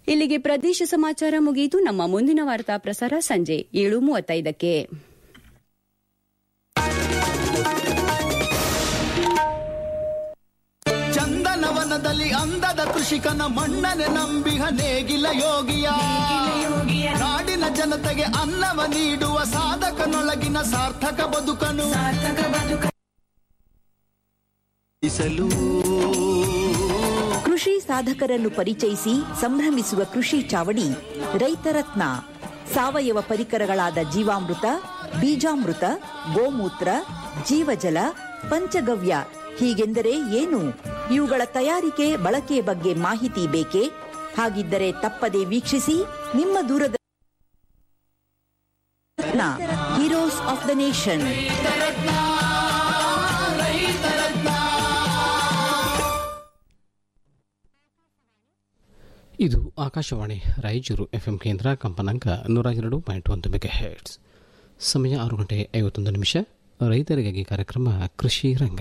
ಇಲ್ಲಿಗೆ ಪ್ರದೇಶ ಸಮಾಚಾರ ಮುಗಿಯಿತು ನಮ್ಮ ಮುಂದಿನ ವಾರ್ತಾ ಪ್ರಸಾರ ಸಂಜೆ ಏಳು ಮೂವತ್ತೈದಕ್ಕೆ ಚಂದನವನದಲ್ಲಿ ಅಂದದ ಕೃಷಿಕನ ಮಣ್ಣನೆ ನಂಬಿಹ ನೇಗಿಲ ಯೋಗಿಯ ನಾಡಿನ ಜನತೆಗೆ ಅನ್ನವ ನೀಡುವ ಸಾಧಕನೊಳಗಿನ ಸಾರ್ಥಕ ಬದುಕನು ಇಸಲು ಕೃಷಿ ಸಾಧಕರನ್ನು ಪರಿಚಯಿಸಿ ಸಂಭ್ರಮಿಸುವ ಕೃಷಿ ಚಾವಡಿ ರೈತರತ್ನ ಸಾವಯವ ಪರಿಕರಗಳಾದ ಜೀವಾಮೃತ ಬೀಜಾಮೃತ ಗೋಮೂತ್ರ ಜೀವಜಲ ಪಂಚಗವ್ಯ ಹೀಗೆಂದರೆ ಏನು ಇವುಗಳ ತಯಾರಿಕೆ ಬಳಕೆ ಬಗ್ಗೆ ಮಾಹಿತಿ ಬೇಕೇ ಹಾಗಿದ್ದರೆ ತಪ್ಪದೆ ವೀಕ್ಷಿಸಿ ನಿಮ್ಮ ದೂರದ ಹೀರೋಸ್ ಆಫ್ ದ ನೇಷನ್ ಇದು ಆಕಾಶವಾಣಿ ರಾಯಚೂರು ಎಫ್ಎಂ ಕೇಂದ್ರ ಕಂಪನಾಂಕ ನೂರ ಎರಡು ಪಾಯಿಂಟ್ ಒಂದು ಮೆಗಾ ಹೆಡ್ಸ್ ಸಮಯ ಆರು ಗಂಟೆ ಐವತ್ತೊಂದು ನಿಮಿಷ ರೈತರಿಗಾಗಿ ಕಾರ್ಯಕ್ರಮ ಕೃಷಿ ರಂಗ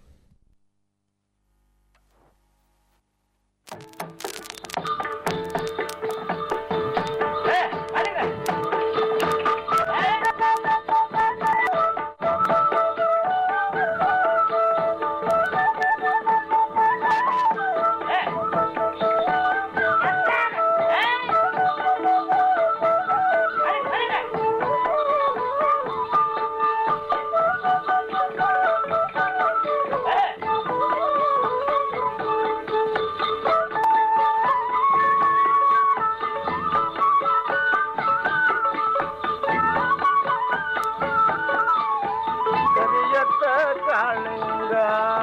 ಕರಿಯತ್ತ ಕಾಳಿಂಗ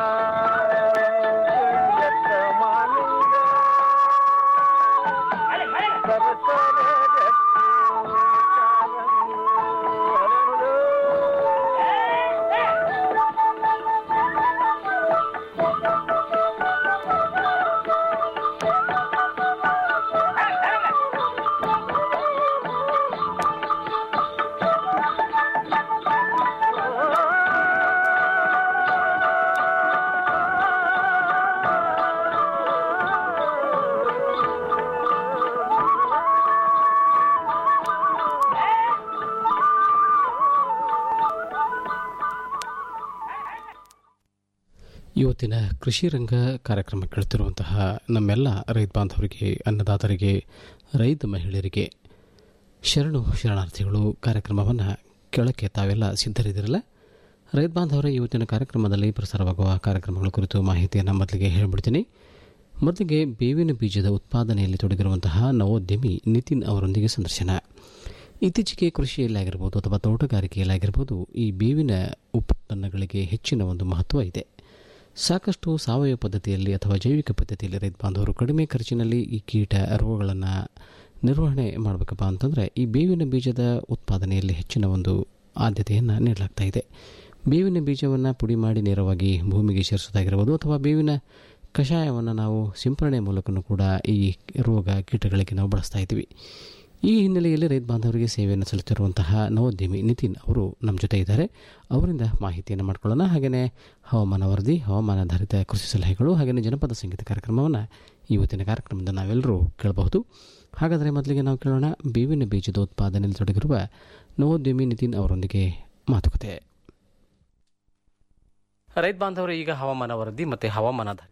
ಕರಿಯತ್ತ ಮಾಲಿಂಗ ಸರಸರ ಗಟ್ಟಿ ಕಾಲಂಗು ಹರಳು. ಇವತ್ತಿನ ಕೃಷಿ ರಂಗ ಕಾರ್ಯಕ್ರಮ ಕೇಳುತ್ತಿರುವಂತಹ ನಮ್ಮೆಲ್ಲ ರೈತ ಬಾಂಧವರಿಗೆ ಅನ್ನದಾತರಿಗೆ ರೈತ ಮಹಿಳೆಯರಿಗೆ ಶರಣು ಶರಣಾರ್ಥಿಗಳು ಕಾರ್ಯಕ್ರಮವನ್ನು ಕೇಳಕ್ಕೆ ತಾವೆಲ್ಲ ಸಿದ್ಧರಿದ್ದೀರಲ್ಲ ರೈತ ಬಾಂಧವರ ಇವತ್ತಿನ ಕಾರ್ಯಕ್ರಮದಲ್ಲಿ ಪ್ರಸಾರವಾಗುವ ಕಾರ್ಯಕ್ರಮಗಳ ಕುರಿತು ಮಾಹಿತಿಯನ್ನು ಮೊದಲಿಗೆ ಹೇಳಿಬಿಡ್ತೀನಿ ಮೊದಲಿಗೆ ಬೇವಿನ ಬೀಜದ ಉತ್ಪಾದನೆಯಲ್ಲಿ ತೊಡಗಿರುವಂತಹ ನವೋದ್ಯಮಿ ನಿತಿನ್ ಅವರೊಂದಿಗೆ ಸಂದರ್ಶನ ಇತ್ತೀಚೆಗೆ ಕೃಷಿಯಲ್ಲಾಗಿರ್ಬೋದು ಅಥವಾ ತೋಟಗಾರಿಕೆಯಲ್ಲಾಗಿರ್ಬೋದು ಈ ಬೇವಿನ ಉತ್ಪನ್ನಗಳಿಗೆ ಹೆಚ್ಚಿನ ಒಂದು ಮಹತ್ವ ಇದೆ ಸಾಕಷ್ಟು ಸಾವಯವ ಪದ್ಧತಿಯಲ್ಲಿ ಅಥವಾ ಜೈವಿಕ ಪದ್ಧತಿಯಲ್ಲಿ ರೈತ ಬಾಂಧವರು ಕಡಿಮೆ ಖರ್ಚಿನಲ್ಲಿ ಈ ಕೀಟ ರೋಗಗಳನ್ನು ನಿರ್ವಹಣೆ ಮಾಡಬೇಕಪ್ಪ ಅಂತಂದರೆ ಈ ಬೇವಿನ ಬೀಜದ ಉತ್ಪಾದನೆಯಲ್ಲಿ ಹೆಚ್ಚಿನ ಒಂದು ಆದ್ಯತೆಯನ್ನು ನೀಡಲಾಗ್ತಾ ಇದೆ ಬೇವಿನ ಬೀಜವನ್ನು ಪುಡಿ ಮಾಡಿ ನೇರವಾಗಿ ಭೂಮಿಗೆ ಸೇರಿಸೋದಾಗಿರ್ಬೋದು ಅಥವಾ ಬೇವಿನ ಕಷಾಯವನ್ನು ನಾವು ಸಿಂಪರಣೆ ಮೂಲಕನೂ ಕೂಡ ಈ ರೋಗ ಕೀಟಗಳಿಗೆ ನಾವು ಬಳಸ್ತಾ ಇದ್ದೀವಿ ಈ ಹಿನ್ನೆಲೆಯಲ್ಲಿ ರೈತ ಬಾಂಧವರಿಗೆ ಸೇವೆಯನ್ನು ಸಲ್ಲಿಸುತ್ತಿರುವಂತಹ ನವೋದ್ಯಮಿ ನಿತಿನ್ ಅವರು ನಮ್ಮ ಜೊತೆ ಇದ್ದಾರೆ ಅವರಿಂದ ಮಾಹಿತಿಯನ್ನು ಮಾಡ್ಕೊಳ್ಳೋಣ ಹಾಗೆಯೇ ಹವಾಮಾನ ವರದಿ ಹವಾಮಾನಾಧಾರಿತ ಕೃಷಿ ಸಲಹೆಗಳು ಹಾಗೆಯೇ ಜನಪದ ಸಂಗೀತ ಕಾರ್ಯಕ್ರಮವನ್ನು ಇವತ್ತಿನ ಕಾರ್ಯಕ್ರಮದಿಂದ ನಾವೆಲ್ಲರೂ ಕೇಳಬಹುದು ಹಾಗಾದರೆ ಮೊದಲಿಗೆ ನಾವು ಕೇಳೋಣ ಬೇವಿನ ಬೀಜದ ಉತ್ಪಾದನೆಯಲ್ಲಿ ತೊಡಗಿರುವ ನವೋದ್ಯಮಿ ನಿತಿನ್ ಅವರೊಂದಿಗೆ ಮಾತುಕತೆ ರೈತ ಬಾಂಧವರು ಈಗ ಹವಾಮಾನ ವರದಿ ಮತ್ತು ಹವಾಮಾನಾಧಾರಿತ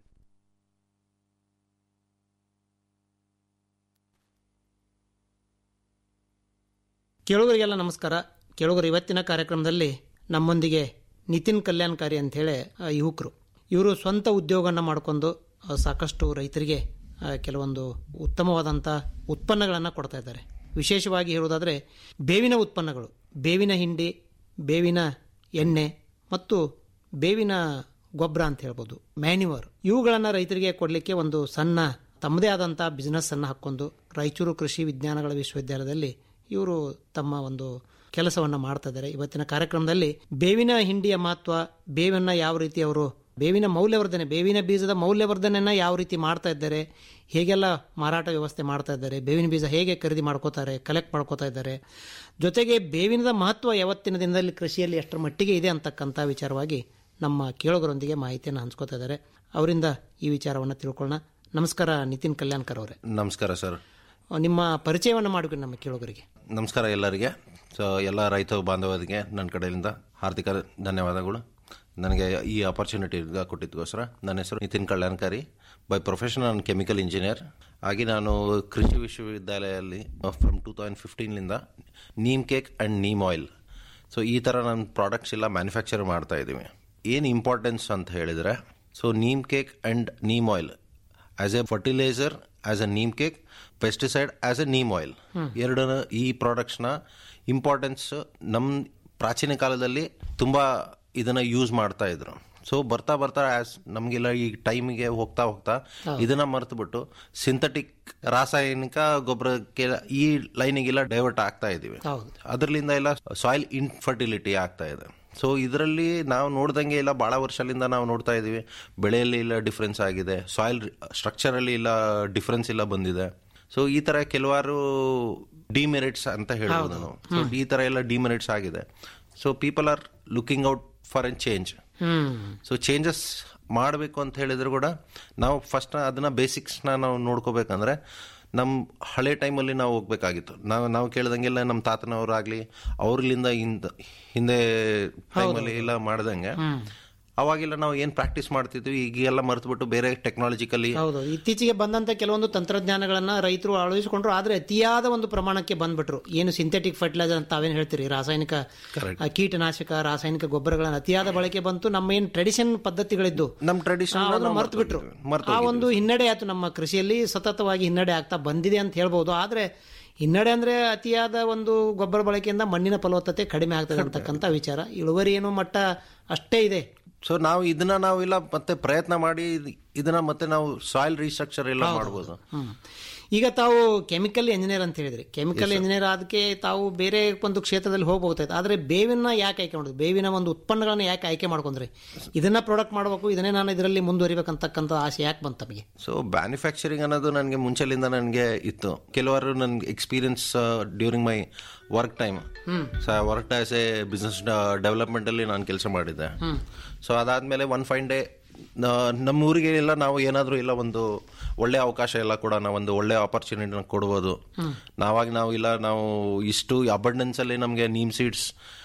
ಕೇಳುಗರಿಗೆಲ್ಲ ನಮಸ್ಕಾರ ಕೇಳುಗರು ಇವತ್ತಿನ ಕಾರ್ಯಕ್ರಮದಲ್ಲಿ ನಮ್ಮೊಂದಿಗೆ ನಿತಿನ್ ಕಲ್ಯಾಣಕಾರಿ ಅಂಥೇಳಿ ಆ, ಯುವಕರು ಇವರು ಸ್ವಂತ ಉದ್ಯೋಗವನ್ನು ಮಾಡಿಕೊಂಡು ಆ, ಸಾಕಷ್ಟು ರೈತರಿಗೆ ಆ, ಕೆಲವೊಂದು ಉತ್ತಮವಾದಂಥ ಉತ್ಪನ್ನಗಳನ್ನು ಕೊಡ್ತಾ ಇದ್ದಾರೆ ವಿಶೇಷವಾಗಿ ಹೇಳುವುದಾದರೆ ಬೇವಿನ ಉತ್ಪನ್ನಗಳು ಬೇವಿನ ಹಿಂಡಿ ಬೇವಿನ ಎಣ್ಣೆ ಮತ್ತು ಬೇವಿನ ಗೊಬ್ಬರ ಅಂತ ಹೇಳ್ಬೋದು ಮ್ಯಾನ್ಯೂವರ್ ಇವುಗಳನ್ನು ರೈತರಿಗೆ ಕೊಡಲಿಕ್ಕೆ ಒಂದು ಸಣ್ಣ ತಮ್ಮದೇ ಆದಂಥ ಬಿಸ್ನೆಸ್ ಅನ್ನು ಹಾಕ್ಕೊಂಡು ರಾಯಚೂರು ಕೃಷಿ ವಿಜ್ಞಾನಗಳ ವಿಶ್ವವಿದ್ಯಾಲಯದಲ್ಲಿ ಇವರು ತಮ್ಮ ಒಂದು ಕೆಲಸವನ್ನು ಮಾಡ್ತಾ ಇದ್ದಾರೆ ಇವತ್ತಿನ ಕಾರ್ಯಕ್ರಮದಲ್ಲಿ ಬೇವಿನ ಹಿಂಡಿಯ ಮಹತ್ವ ಬೇವನ್ನ ಯಾವ ರೀತಿ ಅವರು ಬೇವಿನ ಮೌಲ್ಯವರ್ಧನೆ ಬೇವಿನ ಬೀಜದ ಮೌಲ್ಯವರ್ಧನೆಯನ್ನ ಯಾವ ರೀತಿ ಮಾಡ್ತಾ ಇದ್ದಾರೆ ಹೇಗೆಲ್ಲ ಮಾರಾಟ ವ್ಯವಸ್ಥೆ ಮಾಡ್ತಾ ಇದ್ದಾರೆ ಬೇವಿನ ಬೀಜ ಹೇಗೆ ಖರೀದಿ ಮಾಡ್ಕೋತಾರೆ ಕಲೆಕ್ಟ್ ಮಾಡ್ಕೋತಾ ಇದ್ದಾರೆ ಜೊತೆಗೆ ಬೇವಿನದ ಮಹತ್ವ ಯಾವತ್ತಿನ ದಿನದಲ್ಲಿ ಕೃಷಿಯಲ್ಲಿ ಎಷ್ಟರ ಮಟ್ಟಿಗೆ ಇದೆ ಅಂತಕ್ಕಂಥ ವಿಚಾರವಾಗಿ ನಮ್ಮ ಕೇಳುಗರೊಂದಿಗೆ ಮಾಹಿತಿಯನ್ನು ಹಂಚ್ಕೋತಾ ಇದ್ದಾರೆ ಅವರಿಂದ ಈ ವಿಚಾರವನ್ನು ತಿಳ್ಕೊಳ್ಳೋಣ ನಮಸ್ಕಾರ ನಿತಿನ್ ಕಲ್ಯಾಣ್ಕರ್ ಅವರೇ ನಮಸ್ಕಾರ ಸರ್ ನಿಮ್ಮ ಪರಿಚಯವನ್ನು ಮಾಡಿಕೊಂಡು ನಮ್ಮ ಕೇಳುಗರಿಗೆ ನಮಸ್ಕಾರ ಎಲ್ಲರಿಗೆ ಸೊ ಎಲ್ಲ ರೈತ ಬಾಂಧವರಿಗೆ ನನ್ನ ಕಡೆಯಿಂದ ಹಾರ್ದಿಕ ಧನ್ಯವಾದಗಳು ನನಗೆ ಈ ಆಪರ್ಚುನಿಟಿ ಕೊಟ್ಟಿದ್ದಕ್ಕೋಸ್ಕರ ನನ್ನ ಹೆಸರು ನಿತಿನ್ ಕಲ್ಯಾಣಕಾರಿ ಬೈ ಪ್ರೊಫೆಷನ್ ನಾನು ಕೆಮಿಕಲ್ ಇಂಜಿನಿಯರ್ ಆಗಿ ನಾನು ಕೃಷಿ ವಿಶ್ವವಿದ್ಯಾಲಯದಲ್ಲಿ ಫ್ರಮ್ ಟೂ ತೌಸಂಡ್ ಫಿಫ್ಟೀನ್ಲಿಂದ neem cake and neem oil so ಈ ಥರ ನನ್ನ ಪ್ರಾಡಕ್ಟ್ಸ್ ಎಲ್ಲ ಮ್ಯಾನುಫ್ಯಾಕ್ಚರ್ ಮಾಡ್ತಾ ಇದ್ದೀವಿ ಏನು ಇಂಪಾರ್ಟೆನ್ಸ್ ಅಂತ ಹೇಳಿದರೆ so neem cake and neem oil as a fertiliser as a neem cake pesticide as a neem oil ಎರಡು ಈ ಪ್ರಾಡಕ್ಟ್ಸ್ನ ಇಂಪಾರ್ಟೆನ್ಸ್ ನಮ್ಮ ಪ್ರಾಚೀನ ಕಾಲದಲ್ಲಿ ತುಂಬ ಇದನ್ನ ಯೂಸ್ ಮಾಡ್ತಾ ಇದ್ರು ಸೊ ಬರ್ತಾ ಬರ್ತಾ ಆಸ್ ನಮಗೆಲ್ಲ ಈ ಟೈಮಿಗೆ ಹೋಗ್ತಾ ಹೋಗ್ತಾ ಇದನ್ನ ಮರೆತುಬಿಟ್ಟು ಸಿಂಥೆಟಿಕ್ ರಾಸಾಯನಿಕ ಗೊಬ್ಬರಕ್ಕೆ ಈ ಲೈನಿಗೆಲ್ಲ ಡೈವರ್ಟ್ ಆಗ್ತಾ ಇದೀವಿ ಹೌದು ಅದರಿಂದ ಎಲ್ಲ ಸಾಯಿಲ್ ಇನ್ಫರ್ಟಿಲಿಟಿ ಆಗ್ತಾ ಇದೆ ಸೊ ಇದರಲ್ಲಿ ನಾವು ನೋಡ್ದಂಗೆ ಇಲ್ಲ ಭಾಳ ವರ್ಷದಿಂದ ನಾವು ನೋಡ್ತಾ ಇದ್ದೀವಿ ಬೆಳೆಯಲ್ಲಿ ಇಲ್ಲ ಡಿಫ್ರೆನ್ಸ್ ಆಗಿದೆ ಸಾಯಿಲ್ ಸ್ಟ್ರಕ್ಚರಲ್ಲಿ ಇಲ್ಲ ಡಿಫ್ರೆನ್ಸ್ ಇಲ್ಲ ಬಂದಿದೆ ಸೊ ಈ ಥರ ಕೆಲವಾರು ಡಿಮೆರಿಟ್ಸ್ ಅಂತ ಹೇಳ್ಬೋದು ನಾವು ಸೊ ಈ ಥರ ಎಲ್ಲ ಡಿಮೆರಿಟ್ಸ್ ಆಗಿದೆ so people are looking out for an change hmm so changes ಮಾಡಬೇಕು ಅಂತ ಹೇಳಿದ್ರು ಕೂಡ ನಾವು ಫಸ್ಟ್ ಅದನ್ನ ಬೇಸಿಕ್ಸ್ನ ನಾವು ನೋಡ್ಕೋಬೇಕಂದ್ರೆ ನಮ್ಮ ಹಳೆ ಟೈಮಲ್ಲಿ ನಾವು ಹೋಗ್ಬೇಕಾಗಿತ್ತು ನಾವು ನಾವು ಕೇಳ್ದಂಗೆಲ್ಲ ನಮ್ಮ ತಾತನವರಾಗ್ಲಿ ಅವ್ರಲಿಂದ ಹಿಂದ ಹಿಂದೆ ಟೈಮಲ್ಲಿ ಎಲ್ಲ ಮಾಡ್ದಂಗೆ ಅವಾಗೆಲ್ಲ ನಾವು ಏನು ಪ್ರಾಕ್ಟೀಸ್ ಮಾಡ್ತಿದ್ವಿ ಈಗೆಲ್ಲ ಮರೆತುಬಿಟ್ಟು ಬೇರೆ ಟೆಕ್ನಾಲಜಿಕಲಿ ಹೌದು ಇತ್ತೀಚೆಗೆ ಬಂದಂತ ಕೆಲವೊಂದು ತಂತ್ರಜ್ಞಾನಗಳನ್ನ ರೈತರು ಅಳವಡಿಸಿಕೊಂಡ್ರು ಆದ್ರೆ ಅತಿಯಾದ ಒಂದು ಪ್ರಮಾಣಕ್ಕೆ ಬಂದ್ಬಿಟ್ರು ಏನು ಸಿಂಥೆಟಿಕ್ ಫರ್ಟಿಲೈಸರ್ ಅಂತ ತಾವೇನು ಹೇಳ್ತೀರಿ ರಾಸಾಯನಿಕ Correct. ಆ, ಕೀಟನಾಶಕ ರಾಸಾಯನಿಕ ಗೊಬ್ಬರಗಳನ್ನ ಅತಿಯಾದ ಬಳಕೆ ಬಂತು ನಮ್ಮ ಏನು ಟ್ರೆಡಿಷನ್ ಪದ್ಧತಿಗಳಿದ್ದು ನಮ್ಮ ಟ್ರೆಡಿಷನ್ ಮರ್ತು ಬಿಟ್ರು ಆ ಒಂದು ಹಿನ್ನಡೆ ಆಯ್ತು ನಮ್ಮ ಕೃಷಿಯಲ್ಲಿ ಸತತವಾಗಿ ಹಿನ್ನಡೆ ಆಗ್ತಾ ಬಂದಿದೆ ಅಂತ ಹೇಳ್ಬೋದು ಆದ್ರೆ ಹಿನ್ನಡೆ ಅಂದ್ರೆ ಅತಿಯಾದ ಒಂದು ಗೊಬ್ಬರ ಬಳಕೆಯಿಂದ ಮಣ್ಣಿನ ಫಲವತ್ತತೆ ಕಡಿಮೆ ಆಗ್ತದೆ ಅಂತಕ್ಕಂಥ ವಿಚಾರ ಇಳುವರಿ ಏನು ಮಟ್ಟ ಅಷ್ಟೇ ಇದೆ ಸೊ ನಾವು ಇದನ್ನ ನಾವೆಲ್ಲ ಮತ್ತೆ ಪ್ರಯತ್ನ ಮಾಡಿ ಇದನ್ನ ಮತ್ತೆ ನಾವು ಸಾಯಿಲ್ ರೀಸ್ಟ್ರಕ್ಚರ್ ಎಲ್ಲ ಮಾಡ್ಬೋದು ಹ್ಮ್. ಈಗ ತಾವು ಕೆಮಿಕಲ್ ಇಂಜಿನಿಯರ್ ಅಂತ ಹೇಳಿದ್ರಿ ಕೆಮಿಕಲ್ ಇಂಜಿನಿಯರ್ ಅದಕ್ಕೆ ತಾವು ಬೇರೆ ಒಂದು ಕ್ಷೇತ್ರದಲ್ಲಿ ಹೋಗ್ಬೋದಾಯ್ತು ಆದ್ರೆ ಬೇವಿನ ಯಾಕೆ ಆಯ್ಕೆ ಮಾಡಿದ್ರಿ ಬೇವಿನ ಒಂದು ಉತ್ಪನ್ನಗಳನ್ನ ಯಾಕೆ ಆಯ್ಕೆ ಮಾಡ್ಕೊಂಡ್ರಿ ಇದನ್ನ ಪ್ರಾಡಕ್ಟ್ ಮಾಡಬೇಕು ಇದನ್ನೇ ನಾನು ಇದರಲ್ಲಿ ಮುಂದುವರಿಬೇಕಂತಕ್ಕಂಥ ಆಸೆ ಯಾಕೆ ಬಂತು ತಮಗೆ ಸೊ ಮ್ಯಾನುಫ್ಯಾಕ್ಚರಿಂಗ್ ಅನ್ನೋದು ನನಗೆ ಮುಂಚೆಲಿಂದ ನನಗೆ ಇತ್ತು ಕೆಲವರು ನನಗೆ experience during my work time so work as a business ಡೆವಲಪ್ಮೆಂಟಲ್ಲಿ ನಾನು ಕೆಲಸ ಮಾಡಿದ್ದೆ ಸೊ ಅದಾದಮೇಲೆ ಒನ್ ಫೈನ್ ಡೇ ನಮ್ಮ ಊರಿಗೆ ಎಲ್ಲ ನಾವು ಏನಾದರೂ ಇಲ್ಲ ಒಂದು ಒಳ್ಳೆ ಅವಕಾಶ ಎಲ್ಲ ಕೂಡ ನಾವು ಒಂದು ಒಳ್ಳೆ ಆಪರ್ಚುನಿಟಿನ ಕೊಡ್ಬೋದು ನಾವಾಗ ನಾವು ಇಲ್ಲ ನಾವು ಇಷ್ಟು ಅಬಂಡೆನ್ಸಲ್ಲಿ ನಮಗೆ ನೀಮ್ ಸೀಡ್ಸ್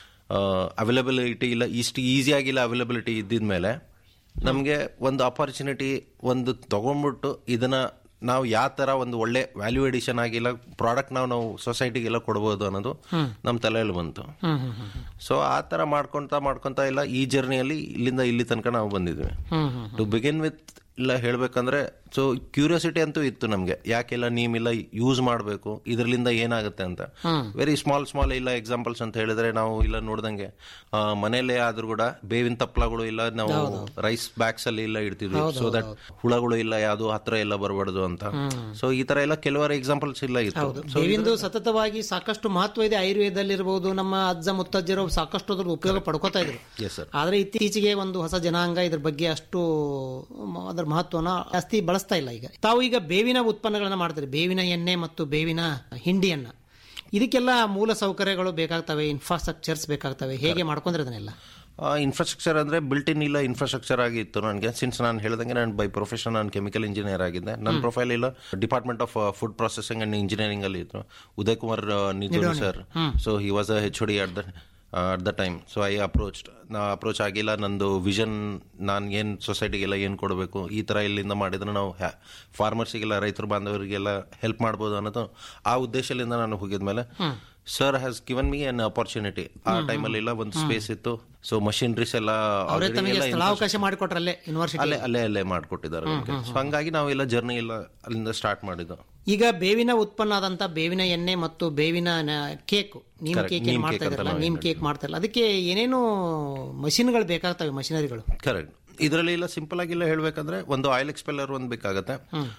ಅವೈಲಬಿಲಿಟಿ ಇಲ್ಲ ಇಷ್ಟು ಈಸಿಯಾಗಿಲ್ಲ ಅವೈಲಬಿಲಿಟಿ ಇದ್ದಿದ್ಮೇಲೆ ನಮಗೆ ಒಂದು ಅಪರ್ಚುನಿಟಿ ಒಂದು ತಗೊಂಡ್ಬಿಟ್ಟು ಇದನ್ನ ನಾವು ಯಾವ ಥರ ಒಂದು ಒಳ್ಳೆ ವ್ಯಾಲ್ಯೂ ಎಡಿಷನ್ ಆಗಿಲ್ಲ ಪ್ರಾಡಕ್ಟ್ ನಾವು ನಾವು ಸೊಸೈಟಿಗೆಲ್ಲ ಕೊಡ್ಬೋದು ಅನ್ನೋದು ನಮ್ಮ ತಲೆಯಲ್ಲಿ ಬಂತು ಸೊ ಆ ಥರ ಮಾಡ್ಕೊತಾ ಮಾಡ್ಕೊತಾ ಇಲ್ಲ ಈ ಜರ್ನಿಯಲ್ಲಿ ಇಲ್ಲಿಂದ ಇಲ್ಲಿ ತನಕ ನಾವು ಬಂದಿದ್ವಿ ಟು ಬಿಗಿನ್ ವಿತ್ ಇಲ್ಲ ಹೇಳ್ಬೇಕಂದ್ರೆ ಸೊ ಕ್ಯೂರಿಯಾಸಿಟಿ ಅಂತೂ ಇತ್ತು ನಮಗೆ ಯಾಕೆಲ್ಲ ನೀಮಿಲ್ಲ ಯೂಸ್ ಮಾಡಬೇಕು ಇದರಿಂದ ಏನಾಗುತ್ತೆ ಅಂತ ವೆರಿ ಸ್ಮಾಲ್ ಸ್ಮಾಲ್ ಇಲ್ಲ ಎಕ್ಸಾಂಪಲ್ಸ್ ಅಂತ ಹೇಳಿದ್ರೆ ನಾವು ಇಲ್ಲ ನೋಡ್ದಂಗೆ ಆ, ಮನೇಲೇ ಆದ್ರೂ ಕೂಡ ಬೇವಿನ ತಪ್ಪಲಗಳು ಇಲ್ಲ ನಾವು ರೈಸ್ ಬ್ಯಾಗ್ಸ್ ಅಲ್ಲಿ ಇಲ್ಲ ಇಡ್ತಿದ್ವಿ ಸೊ ದಟ್ ಹುಳಗಳು ಇಲ್ಲ ಯಾವುದು ಹತ್ರ ಎಲ್ಲ ಬರಬಾರ್ದು ಅಂತ ಸೊ ಈ ತರ ಎಲ್ಲ ಕೆಲವಾರು ಎಕ್ಸಾಂಪಲ್ಸ್ ಇಲ್ಲ ಇತ್ತು ಸೊ ಬೇವಿಂದು ಸತತವಾಗಿ ಸಾಕಷ್ಟು ಮಹತ್ವ ಇದೆ ಆಯುರ್ವೇದದಲ್ಲಿರ್ಬೋದು ನಮ್ಮ ಅಜ್ಜ ಮುತ್ತಜ್ಜರು ಸಾಕಷ್ಟು ಅದ್ರ ಉಪಯೋಗ ಪಡ್ಕೋತಾ ಇದ್ರು ಎಸ್ ಸರ್ ಆದ್ರೆ ಇತ್ತೀಚೆಗೆ ಒಂದು ಹೊಸ ಜನಾಂಗ ಇದ್ರ ಬಗ್ಗೆ ಅಷ್ಟು ಮ- ಅದರ ಮಹತ್ವನ ಜಾಸ್ತಿ ಬಳಸ್ತಾ ಇಲ್ಲ ಈಗ ತಾವು ಈಗ ಬೇವಿನ ಉತ್ಪನ್ನಗಳನ್ನ ಮಾಡ್ತಾರೆ ಬೇವಿನ ಎಣ್ಣೆ ಮತ್ತು ಬೇವಿನ ಹಿಂಡಿಯನ್ನ ಇದಕ್ಕೆಲ್ಲ ಮೂಲ ಸೌಕರ್ಯಗಳು ಬೇಕಾಗ್ತವೆ ಇನ್ಫ್ರಾಸ್ಟ್ರಕ್ಚರ್ಸ್ ಬೇಕಾಗ್ತವೆ ಹೇಗೆ ಮಾಡ್ಕೊಂಡ್ರೆ ಅದನ್ನೆಲ್ಲ ಇನ್ಫ್ರಾಸ್ಟ್ರಕ್ಚರ್ ಅಂದ್ರೆ ಬಿಲ್ಟ್ ಇನ್ ಇಲ್ಲ ಇನ್ಫ್ರಾಸ್ಟ್ರಕ್ಚರ್ ಆಗಿತ್ತು ನನಗೆ ಸಿನ್ಸ್ ನಾನು ಹೇಳ್ದಂಗೆ ನಾನು ಬೈ ಪ್ರೊಫೆಷನ್ ನಾನು ಕೆಮಿಕಲ್ ಇಂಜಿನಿಯರ್ ಆಗಿದ್ದೆ ನನ್ನ ಪ್ರೊಫೈಲ್ ಇಲ್ಲ department of food processing and engineering ಅಲ್ಲಿ ಇತ್ತು ಉದಯ್ ಕುಮಾರ್ ನಿಜೋಡಿ sir so he was a H D at the at the time so I approach ನಾ ಅಪ್ರೋಚ್ ಆಗಿಲ್ಲ ನಂದು ವಿಷನ್ ನಾನು ಏನು ಸೊಸೈಟಿಗೆಲ್ಲ ಏನು ಕೊಡಬೇಕು ಈ ಥರ ಇಲ್ಲಿಂದ ಮಾಡಿದ್ರೆ ನಾವು ಫಾರ್ಮರ್ಸಿಗೆಲ್ಲ ರೈತರ ಬಾಂಧವರಿಗೆಲ್ಲ ಹೆಲ್ಪ್ ಮಾಡ್ಬೋದು ಅನ್ನೋದು ಆ ಉದ್ದೇಶದಿಂದ ನಾನು ಹೋಗಿದ್ಮೇಲೆ sir has given me an opportunity ಆ ಟೈಮಲ್ಲಿ ಎಲ್ಲ ಒಂದು ಸ್ಪೇಸ್ ಇತ್ತು ಸೊ ಮಷಿನರೀಸ್ ಎಲ್ಲ ಅವರೇ already ತಮಗೆ ಎಲ್ಲ ಸ್ಥಳಾವಕಾಶ ಮಾಡಿಕೊಟ್ರಲ್ಲೇ ಯೂನಿವರ್ಸಿಟಿ ಅಲ್ಲೇ ಅಲ್ಲೇ ಅಲ್ಲೇ ಮಾಡಿಕೊಟ್ಟಿದ್ದಾರೆ ಸೊ ಹಂಗಾಗಿ ನಾವೆಲ್ಲ ಜರ್ನಿ ಎಲ್ಲ ಅಲ್ಲಿಂದ ಸ್ಟಾರ್ಟ್ ಮಾಡಿದ್ದು ಈಗ ಬೇವಿನ ಉತ್ಪನ್ನ ಆದಂತ ಬೇವಿನ ಎಣ್ಣೆ ಮತ್ತು ಬೇವಿನ cake neem Correct. Cake neem ಮಾಡ್ತಾ cake ಅಂತ ಇದ್ರಲ್ಲ ನಾವು ನೀಮ್ ಕೇಕ್ ಮಾಡ್ತಾ ಇಲ್ಲ ಅದಕ್ಕೆ ಏನೇನು ಮಷಿನ್ಗಳು ಬೇಕಾಗ್ತವೆ ಮಷಿನರಿಗಳು ಕರೆಕ್ಟ್ ಇದರಲ್ಲಿ ಇಲ್ಲ ಸಿಂಪಲ್ ಆಗಿಲ್ಲ ಹೇಳ್ಬೇಕಂದ್ರೆ ಒಂದು ಆಯಿಲ್ ಎಕ್ಸ್ಪೆಲ್ಲರ್ ಒಂದು ಬೇಕಾಗುತ್ತೆ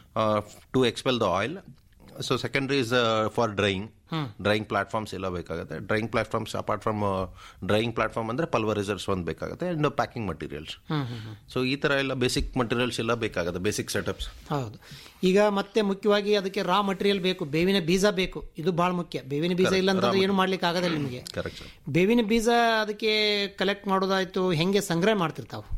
to expel the oil so secondary is for drying drying platforms ಎಲ್ಲ ಬೇಕಾಗುತ್ತೆ drying platforms apart from drying platform ಅಂದ್ರೆ ಪಲ್ವರೈಸರ್ಸ್ ಒಂದು ಬೇಕಾಗುತ್ತೆ ಅಂಡ್ ಪ್ಯಾಕಿಂಗ್ ಮಟೀರಿಯಲ್ಸ್ ಸೊ ಈ ತರ ಎಲ್ಲ ಬೇಸಿಕ್ ಮಟೀರಿಯಲ್ಸ್ ಎಲ್ಲ ಬೇಕಾಗುತ್ತೆ ಬೇಸಿಕ್ ಸೆಟಪ್ಸ್ ಹೌದು ಈಗ ಮತ್ತೆ ಮುಖ್ಯವಾಗಿ ಅದಕ್ಕೆ ರಾ ಮಟೀರಿಯಲ್ ಬೇಕು ಬೇವಿನ ಬೀಜ ಬೇಕು ಇದು ಬಹಳ ಮುಖ್ಯ ಬೇವಿನ ಬೀಜ ಇಲ್ಲ ಅಂತಂದ್ರೆ ಏನು ಮಾಡ್ಲಿಕ್ಕೆ ಆಗೋದಿಲ್ಲ ನಿಮಗೆ ಕರೆಕ್ಟ್ ಸರ್ ಬೇವಿನ ಬೀಜ ಅದಕ್ಕೆ ಕಲೆಕ್ಟ್ ಮಾಡೋದಾಯ್ತು ಹೆಂಗೆ ಸಂಗ್ರಹ ಮಾಡ್ತಿರ್ತಾವ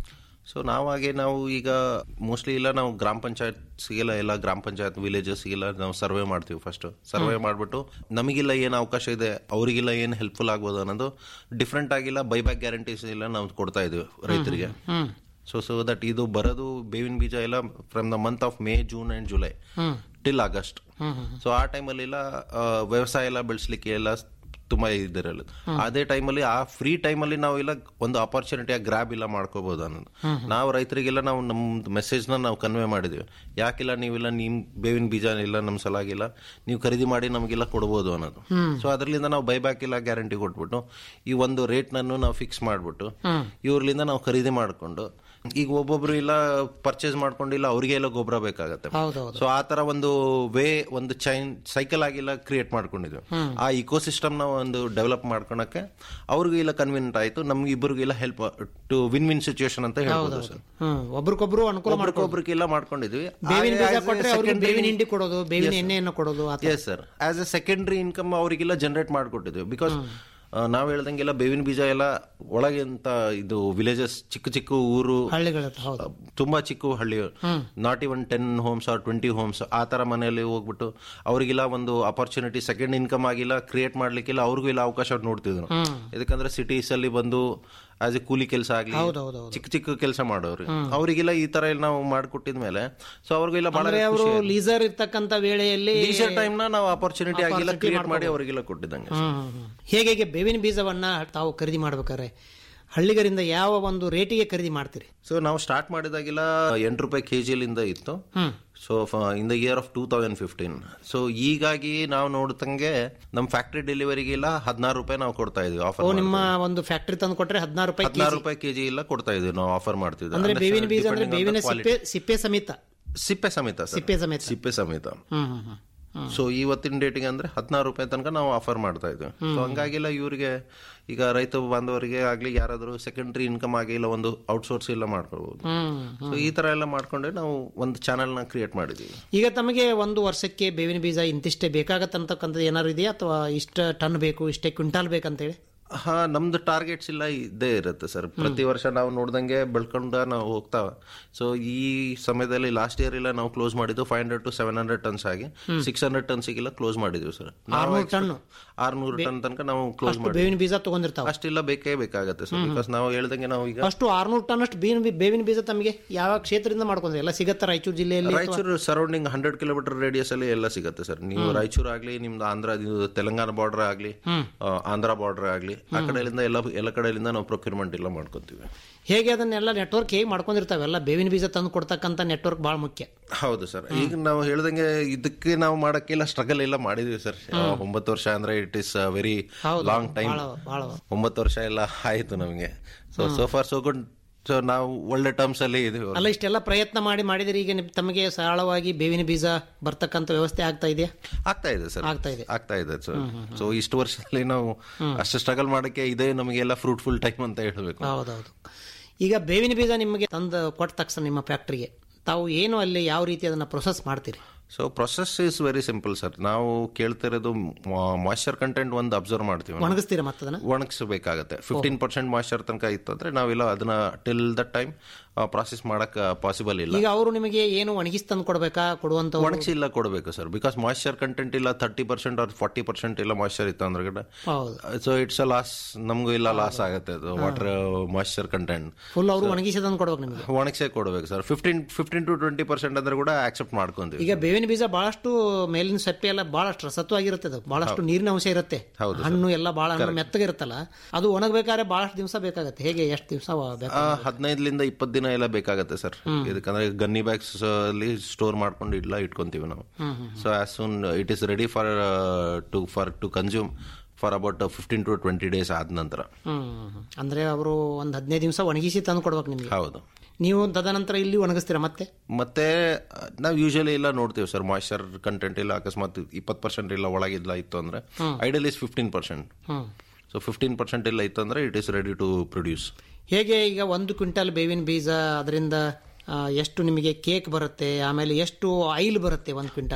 ಸೊ ನಾವು ಹಾಗೆ ನಾವು ಈಗ ಮೋಸ್ಟ್ಲಿ ಇಲ್ಲ ನಾವು ಗ್ರಾಮ ಪಂಚಾಯತ್ಗೆಲ್ಲ ಎಲ್ಲ ಗ್ರಾಮ ಪಂಚಾಯತ್ ವಿಲೇಜಸ್ಗೆಲ್ಲ ನಾವು ಸರ್ವೆ ಮಾಡ್ತೀವಿ ಫಸ್ಟ್ ಸರ್ವೆ ಮಾಡಿಬಿಟ್ಟು ನಮಗಿಲ್ಲ ಏನು ಅವಕಾಶ ಇದೆ ಅವರಿಗೆಲ್ಲ ಏನು ಹೆಲ್ಪ್ಫುಲ್ ಆಗ್ಬೋದು ಅನ್ನೋದು ಡಿಫ್ರೆಂಟ್ ಆಗಿಲ್ಲ ಬೈಬ್ಯಾಕ್ ಗ್ಯಾರಂಟೀಸ್ ಎಲ್ಲ ನಾವು ಕೊಡ್ತಾ ಇದೀವಿ ರೈತರಿಗೆ ಸೊ ಸೊ ದಟ್ ಇದು ಬರೋದು ಬೇವಿನ ಬೀಜ ಎಲ್ಲ from the month of May June and July till August so ಆ ಟೈಮಲ್ಲಿ ಎಲ್ಲ ಆ, ವ್ಯವಸಾಯ ಎಲ್ಲ ಬೆಳೆಸ್ಲಿಕ್ಕೆ ಎಲ್ಲ ತುಂಬಾ ಇದಿರಲ್ಲ ಅದೇ ಟೈಮಲ್ಲಿ ಆ ಫ್ರೀ ಟೈಮಲ್ಲಿ ನಾವು ಇಲ್ಲ ಒಂದು ಅಪರ್ಚುನಿಟಿ ಗ್ರಾಬ್ ಇಲ್ಲ ಮಾಡ್ಕೋಬಹುದು ಅನ್ನೋದು ನಾವು ರೈತರಿಗೆಲ್ಲ ನಾವು ನಮ್ದು ಮೆಸೇಜ್ನ ನಾವು ಕನ್ವೆ ಮಾಡಿದ್ವಿ ಯಾಕಿಲ್ಲ ನೀವಿಲ್ಲ ನಿಮ್ ಬೇವಿನ ಬೀಜ ಇಲ್ಲ ನಮ್ಮ ಸಲಾಗಿಲ್ಲ ನೀವು ಖರೀದಿ ಮಾಡಿ ನಮಗೆಲ್ಲ ಕೊಡ್ಬೋದು ಅನ್ನೋದು ಸೊ ಅದರಿಂದ ನಾವು ಬೈಬ್ಯಾಕ್ ಇಲ್ಲ ಗ್ಯಾರಂಟಿ ಕೊಟ್ಬಿಟ್ಟು ಈ ಒಂದು ರೇಟ್ ನನ್ನು ನಾವು ಫಿಕ್ಸ್ ಮಾಡ್ಬಿಟ್ಟು ಇವ್ರಲಿಂದ ನಾವು ಖರೀದಿ ಮಾಡ್ಕೊಂಡು ಈಗ ಒಬ್ಬೊಬ್ರು ಇಲ್ಲ ಪರ್ಚೇಸ್ ಮಾಡ್ಕೊಂಡು ಇಲ್ಲ ಅವ್ರಿಗೆ ಎಲ್ಲ ಗೊಬ್ಬರ ಬೇಕಾಗತ್ತೆ ಹೌದೌದು ಸೊ ಆ ತರ ಒಂದು ವೇ ಒಂದು ಚೈನ್ ಸೈಕಲ್ ಆಗಿಲ್ಲ ಕ್ರಿಯೇಟ್ ಮಾಡ್ಕೊಂಡಿದ್ವಿ ಆ ಇಕೋಸಿಸ್ಟಮ್ ನ ಒಂದು ಡೆವಲಪ್ ಮಾಡ್ಕೊಳಕ್ಕೆ ಅವ್ರಿಗೂ ಇಲ್ಲ ಕನ್ವೀನಿಯಂಟ್ ಆಯ್ತು ನಮ್ಗೆ ಇಬ್ಬರಿಗೂ ಇಲ್ಲ help to win win situation ಅಂತ ಹೇಳ್ಬೋದು ಸರ್ ಹ್ಮ್ ಒಬ್ರಿಗೊಬ್ರು ಅನುಕೂಲ ಮಾಡ್ಕೊ ಒಬ್ರಿಗೊಬ್ರಿಗೆಲ್ಲ ಮಾಡ್ಕೊಂಡಿದ್ವಿ ಬೇವಿನ ಬೀಜ ಕೊಟ್ರೆ ಅವ್ರಿಗೆ ಬೇವಿನ ಹಿಂಡಿ ಕೊಡೋದು ಬೇವಿನ ಎಣ್ಣೆಯನ್ನು ಕೊಡೋದು ಆ ಥರ. Yes sir as a secondary income ಅವರಿಗೆಲ್ಲ ಜನರೇಟ್ ಮಾಡಿಕೊಟ್ಟಿದ್ವಿ ಬಿಕಾಸ್ ನಾವು ಹೇಳ್ದಂಗೆಲ್ಲ ಬೇವಿನ ಬೀಜ ಎಲ್ಲ ಒಳಗೆ ಅಂತ ಇದು ವಿಲೇಜಸ್ ಚಿಕ್ಕ ಚಿಕ್ಕ ಊರು ಹಳ್ಳಿಗಳ ಹೌದು ತುಂಬಾ ಚಿಕ್ಕ ಹಳ್ಳಿ not even ten homes or twenty homes ಆ ತರ ಮನೆಯಲ್ಲಿ ಹೋಗ್ಬಿಟ್ಟು ಅವರಿಗೆಲ್ಲ ಒಂದು ಅಪರ್ಚುನಿಟಿ ಸೆಕೆಂಡ್ ಇನ್ಕಮ್ ಆಗಿಲ್ಲ ಕ್ರಿಯೇಟ್ ಮಾಡ್ಲಿಕ್ಕಿಲ್ಲ ಅವ್ರಿಗೂ ಇಲ್ಲ ಅವಕಾಶ ನೋಡ್ತಿದ್ರು ಯಾಕಂದ್ರೆ ಸಿಟೀಸ್ ಅಲ್ಲಿ ಬಂದು ಆಸ್ ಎ ಕೂಲಿ ಕೆಲಸ ಆಗ್ಲಿ ಚಿಕ್ಕ ಚಿಕ್ಕ ಕೆಲಸ ಮಾಡೋರು ಅವರಿಗೆಲ್ಲ ಈ ತರ ಎಲ್ಲ ನಾವು ಮಾಡ್ಕೊಟ್ಟಿದ್ಮೇಲೆ ಸೊ ಅವ್ರಿಗೂ ಇಲ್ಲ ಬಹಳ ಅಂದ್ರೆ ಅವರು ಲೀಸರ್ ಇರ್ತಕ್ಕಂತ ವೇಳೆಯಲ್ಲಿ ಲೀಸರ್ ಟೈಮ್ ನ ನಾವು ಅಪರ್ಚುನಿಟಿ ಆಗಿಲ್ಲ ಕ್ರಿಯೇಟ್ ಮಾಡಿ ಅವರಿಗೆಲ್ಲ ಕೊಟ್ಟಿದ್ದಂಗೆ ಹ್ಮ್, ಹ್ಮ್, ಹ್ಮ್. ಹೇಗೆ ಹೇಗೆ ಬೇವಿನ ಬೀಜವನ್ನ ತಾವು ಖರೀದಿ ಮಾಡ್ಬೇಕಾದ್ರೆ ಹಳ್ಳಿಗರಿಂದ ಯಾವ ಒಂದು ರೇಟಿಗೆ ಖರೀದಿ ಮಾಡ್ತೀರಿ ಸೊ ನಾವು ಸ್ಟಾರ್ಟ್ ಮಾಡಿದಾಗೆಲ್ಲ ಎಂಟು ರೂಪಾಯಿ ಕೆ ಜಿಲಿಂದ ಇತ್ತು so in the year of two thousand fifteen so ಹೀಗಾಗಿ ನಾವು ನೋಡ್ತಂಗೆ ನಮ್ಮ ಫ್ಯಾಕ್ಟ್ರಿ ಡೆಲಿವರಿಗೆಲ್ಲ ಹದಿನಾರು ರೂಪಾಯಿ ನಾವು ಕೊಡ್ತಾ ಇದೀವಿ ಓ ಆಫರ್ ನಿಮ್ಮ ಒಂದು ಫ್ಯಾಕ್ಟರಿ ತಂದು ಕೊಟ್ರೆ ಹದಿನಾರು ರೂಪಾಯಿ ಹದಿನಾರು ರೂಪಾಯಿ ಕೆಜಿ ಎಲ್ಲ ಕೊಡ್ತಾ ಇದೀವಿ ನಾವು ಆಫರ್ ಮಾಡ್ತಿದ್ವಿ ಅಂದ್ರೆ ಬೇವಿನ ಬೀಜ ಅಂದ್ರೆ ಬೇವಿನ ಸಿಪ್ಪೆ ಸಿಪ್ಪೆ ಸಮೇತ ಸಿಪ್ಪೆ ಸಮೇತ sir. ಸಿಪ್ಪೆ ಸಮೇತ. ಸಿಪ್ಪೆ ಸಮೇತ ಹ್ಮ್ ಹ್ಮ್ ಹ್ಮ್ ಸೊ ಇವತ್ತಿನ ಡೇಟಿಗೆ ಅಂದ್ರೆ ಹದಿನಾರು ರೂಪಾಯಿ ತನಕ ನಾವು ಆಫರ್ ಮಾಡ್ತಾ ಇದ್ವಿ ಸೊ ಹಂಗಾಗಿಲ್ಲ ಇವರಿಗೆ ಈಗ ರೈತ ಬಾಂಧವರಿಗೆ ಆಗ್ಲಿ ಯಾರಾದ್ರೂ ಸೆಕೆಂಡರಿ ಇನ್ಕಮ್ ಆಗಿಲ್ಲ ಒಂದು ಔಟ್ಸೋರ್ಸ್ ಎಲ್ಲ ಮಾಡ್ಕೋಬಹುದು ಸೊ ಈ ತರ ಎಲ್ಲ ಮಾಡ್ಕೊಂಡೆ ನಾವು ಒಂದು ಚಾನೆಲ್ ನ ಕ್ರಿಯೇಟ್ ಮಾಡಿದೀವಿ ಈಗ ತಮಗೆ ಒಂದು ವರ್ಷಕ್ಕೆ ಬೇವಿನ ಬೀಜ ಇಂತಿಷ್ಟೇ ಬೇಕಾಗತ್ತಂತಕ್ಕಂಥದ್ದು ಏನಾದ್ರು ಇದೆಯಾ ಅಥವಾ ಇಷ್ಟ ಟನ್ ಬೇಕು ಇಷ್ಟೇ ಕ್ವಿಂಟಾಲ್ ಬೇಕಂತೇಳಿ ಹಾ ನಮ್ದು ಟಾರ್ಗೆಟ್ಸ್ ಇಲ್ಲ ಇದ್ದೇ ಇರುತ್ತೆ ಸರ್ ಪ್ರತಿ ವರ್ಷ ನಾವು ನೋಡ್ದಂಗೆ ಬೆಳ್ಕೊಂಡ ನಾವು ಹೋಗ್ತಾವ ಸೊ ಈ ಸಮಯದಲ್ಲಿ ಲಾಸ್ಟ್ ಇಯರ್ ಇಲ್ಲ ನಾವು ಕ್ಲೋಸ್ ಮಾಡಿದ್ದು five hundred to seven hundred tons ಆಗಿ ಸಿಕ್ಸ್ ಹಂಡ್ರೆಡ್ ಟನ್ಸ್ಗೆಲ್ಲ ಕ್ಲೋಸ್ ಮಾಡಿದ್ವಿ ಸರ್ ಆರ್ನೂರು ಟನ್ನು ಆರ್ನೂರು ಟನ್ ತನಕ ನಾವು ಕ್ಲೋಸ್ ಮಾಡಿ ಬೇವಿನ ಬೀಜ ತಗೊಂಡಿರ್ತಾವ ಅಷ್ಟಿಲ್ಲ ಬೇಕೇ ಬೇಕಾಗತ್ತೆ ಸರ್ ಬಿಕಾಸ್ ನಾವು ಹೇಳ್ದಂಗೆ ನಾವು ಈಗ ಅಷ್ಟು ಆರ್ನೂರು ಟನ್ ಅಷ್ಟು ಬೇವಿನ ಬೇವಿನ ಬೀಜ ತಮಗೆ ಯಾವ ಕ್ಷೇತ್ರದಿಂದ ಮಾಡ್ಕೊಂಡ್ರೆ ಎಲ್ಲ ಸಿಗತ್ತಾ ರಾಯಚೂರು ಜಿಲ್ಲೆಯಲ್ಲಿ ಅಥವಾ- Raichur surrounding hundred kilometre radius ಅಲ್ಲಿ ಎಲ್ಲ ಸಿಗುತ್ತೆ ಸರ್ ನೀವು ರಾಯಚೂರು ಆಗ್ಲಿ ನಿಮ್ದು ಆಂಧ್ರ ಇದು ತೆಲಂಗಾಣ ಬಾರ್ಡರ್ ಆಗ್ಲಿ ಆ, ಆಂಧ್ರ ಬಾರ್ಡರ್ ಆಗ್ಲಿ ಆ ಕಡೆಯಿಂದ ಎಲ್ಲ ಎಲ್ಲ ಕಡೆಯಿಂದ ನಾವು ಪ್ರೊಕ್ಯೂರ್ಮೆಂಟ್ ಎಲ್ಲ ಮಾಡ್ಕೊತೀವಿ ಹೇಗೆ ಅದನ್ನೆಲ್ಲ ನೆಟ್ವರ್ಕ್ ಹೇಗೆ ಮಾಡ್ಕೊಂಡಿರ್ತಾವೆಲ್ಲ ಬೇವಿನ ಬೀಜ ತಂದು ಕೊಡ್ತಕ್ಕಂಥ ನೆಟ್ವರ್ಕ್ ಭಾಳ ಮುಖ್ಯ ಹೌದು ಸರ್ ಈಗ ನಾವು ಹೇಳ್ದಂಗೆ ಇದಕ್ಕೆ ನಾವು ಮಾಡಕ್ಕೆಲ್ಲ ಸ್ಟ್ರಗಲ್ ಎಲ್ಲ ಮಾಡಿದ್ವಿ ಸರ್ ಒಂಬತ್ತು ವರ್ಷ ಅಂದ್ರೆ it is very long time ಭಾಳ ಒಂಬತ್ತು ವರ್ಷ ಎಲ್ಲ ಆಯ್ತು ನಮಗೆ so so far so good so ನಾವು ಒಳ್ಳೆ ಟರ್ಮ್ಸ್ ಅಲ್ಲಿ ಇದೀವಿ ಅಲ್ಲ ಇಷ್ಟೆಲ್ಲ ಪ್ರಯತ್ನ ಮಾಡಿ ಮಾಡಿದ್ರೆ ಈಗ ನಿಮ್- ತಮಗೆ ಸರಳವಾಗಿ ಬೇವಿನ ಬೀಜ ಬರ್ತಕ್ಕಂಥ ವ್ಯವಸ್ಥೆ ಆಗ್ತಾ ಇದೆಯಾ ಆಗ್ತಾ ಇದೆ ಸರ್ ಆಗ್ತಾ ಇದೆ. ಆಗ್ತಾ ಇದೆ ಸರ್ ಸೊ ಇಷ್ಟು ವರ್ಷದಲ್ಲಿ ನಾವು ಅಷ್ಟು ಸ್ಟ್ರಗಲ್ ಮಾಡಕ್ಕೆ ಇದೇ ನಮಗೆಲ್ಲ ಫ್ರೂಟ್ಫುಲ್ ಟೈಮ್ ಅಂತ ಹೇಳ್ಬೇಕು ಹೌದೌದು ಈಗ ಬೇವಿನ ಬೀಜ ನಿಮಗೆ ತಂದು ಕೊಟ್ಟ ತಕ್ಷಣ ನಿಮ್ಮ ಫ್ಯಾಕ್ಟ್ರಿಗೆ ತಾವು ಏನು ಅಲ್ಲಿ ಯಾವ ರೀತಿ ಅದನ್ನ ಪ್ರೊಸೆಸ್ ಮಾಡ್ತೀರಿ so process is very simple sir ನಾವು ಕೇಳ್ತಿರೋದು ಮಾಯ್ಚರ್ ಕಂಟೆಂಟ್ ಒಂದು ಅಬ್ಸರ್ವ್ ಮಾಡ್ತೀವಿ ನಾವು. ಒಣಗಿಸ್ತೀರಾ ಮತ್ತದನ್ನ ಒಣಗಿಸಬೇಕಾಗತ್ತೆ ಫಿಫ್ಟೀನ್ ಪರ್ಸೆಂಟ್ ಮಾಯ್ಚರ್ ತನಕ ಇತ್ತು ಅಂದ್ರೆ ನಾವೆಲ್ಲ ಅದನ್ನ ಟಿಲ್ ದ ಟೈಮ್ ಪ್ರಾಸೆಸ್ ಮಾಡಕ್ ಪಾಸಿಬಲ್ ಇಲ್ಲ ಈಗ ಅವರು ನಿಮಗೆ ಏನು ಒಣಗಿಸ್ ತಂದು ಕೊಡ್ಬೇಕಾ ಕೊಡುವಂತ ಒಣಗಿಸಿ ಇಲ್ಲ ಕೊಡಬೇಕು ಸರ್ ಬಿಕಾಸ್ ಮಾಯ್ಚರ್ ಕಂಟೆಂಟ್ ಇಲ್ಲ thirty percent or forty percent ಇಲ್ಲ ಮಾಯ್ಚರ್ ಇತ್ತು ಅಂದ್ರೆ ಹೌದು ಸೊ ಇಟ್ಸ್ ಅ ಲಾಸ್ ನಮಗೂ ಇಲ್ಲ ಲಾಸ್ ಆಗುತ್ತೆ ಅದು ವಾಟರ್ ಮಾಯ್ಚರ್ ಕಂಟೆಂಟ್ ಫುಲ್ ಅವರು ಒಣಗಿಸಿ ತಂದು ಕೊಡ್ಬೇಕು ನಿಮಗೆ ಒಣಗಿಸೇ ಕೊಡಬೇಕು sir fifteen fifteen to twenty percent ಅಂದ್ರೆ ಕೂಡ ಆಕ್ಸೆಪ್ಟ್ ಮಾಡ್ಕೊಂತೀವಿ ಈಗ ಬೇವಿನ ಬೀಜ ಬಹಳಷ್ಟು ಮೇಲಿನ ಸಪ್ಪೆ ಎಲ್ಲ ಬಹಳಷ್ಟು ರಸತ್ವಾಗಿರುತ್ತೆ ಅದು ಬಹಳಷ್ಟು ನೀರಿನ ಅಂಶ ಇರುತ್ತೆ ಹೌದು ಹಣ್ಣು ಎಲ್ಲ ಬಹಳ ಹಣ್ಣು ಮೆತ್ತಗಿರುತ್ತಲ್ಲ ಅದು ಒಣಗಬೇಕಾದ್ರೆ ಬಹಳಷ್ಟು ದಿವಸ ಬೇಕಾಗತ್ತೆ ಹೇಗೆ ಎಷ್ಟು ದಿವಸ ಬೇಕು ಹದಿನೈದರಿಂದ ಇಪ್ಪತ್ತು ದಿನ ಎಲ್ಲ ಬೇಕಾಗತ್ತೆ ಸರ್ ಇದಕ್ಕಂದ್ರೆ ಗನ್ನಿ ಬ್ಯಾಗ್ಸ್ ಅಲ್ಲಿ ಸ್ಟೋರ್ ಮಾಡ್ಕೊಂಡು ಇಲ್ಲ ಇಟ್ಕೊಂತೀವಿ ನಾವು so as soon it is ready for to for to consume for about fifteen to twenty days ಆದ ನಂತರ ಹ್ಮ್ ಅಂದ್ರೆ ಅವರು ಒಂದು ಹದಿನೈದು ದಿವಸ ಒಣಗಿಸಿ ತಂದು ಕೊಡ್ಬೇಕು ನಿಮಗೆ ಹೌದು ನೀವು ತದನಂತರ ಇಲ್ಲಿ ಒಣಗಿಸ್ತೀರಾ ಮತ್ತೆ ಮತ್ತೆ ನಾವು ಯೂಶಲಿ ಎಲ್ಲ ನೋಡ್ತೀವಿ ಸರ್ ಮಾಯ್ಚರ್ ಕಂಟೆಂಟ್ ಇಲ್ಲ ಅಕಸ್ಮಾತ್ ಇಪ್ಪತ್ತು ಪರ್ಸೆಂಟ್ ಇಲ್ಲ ಒಳಗಿಲ್ಲ ಇತ್ತು ಅಂದ್ರೆ ideal is fifteen percent hmm so fifteen percent ಇಲ್ಲ ಇತ್ತು ಅಂದ್ರೆ it is ready to produce ಹೇಗೆ ಈಗ ಒಂದು ಕ್ವಿಂಟಲ್ ಬೇವಿನ ಬೀಜ ಅದರಿಂದ ಆ, ಎಷ್ಟು ನಿಮಗೆ ಕೇಕ್ ಬರುತ್ತೆ ಆಮೇಲೆ ಎಷ್ಟು ಆಯಿಲ್ ಬರುತ್ತೆ ಒಂದು ಕ್ವಿಂಟಲ್ಗೆ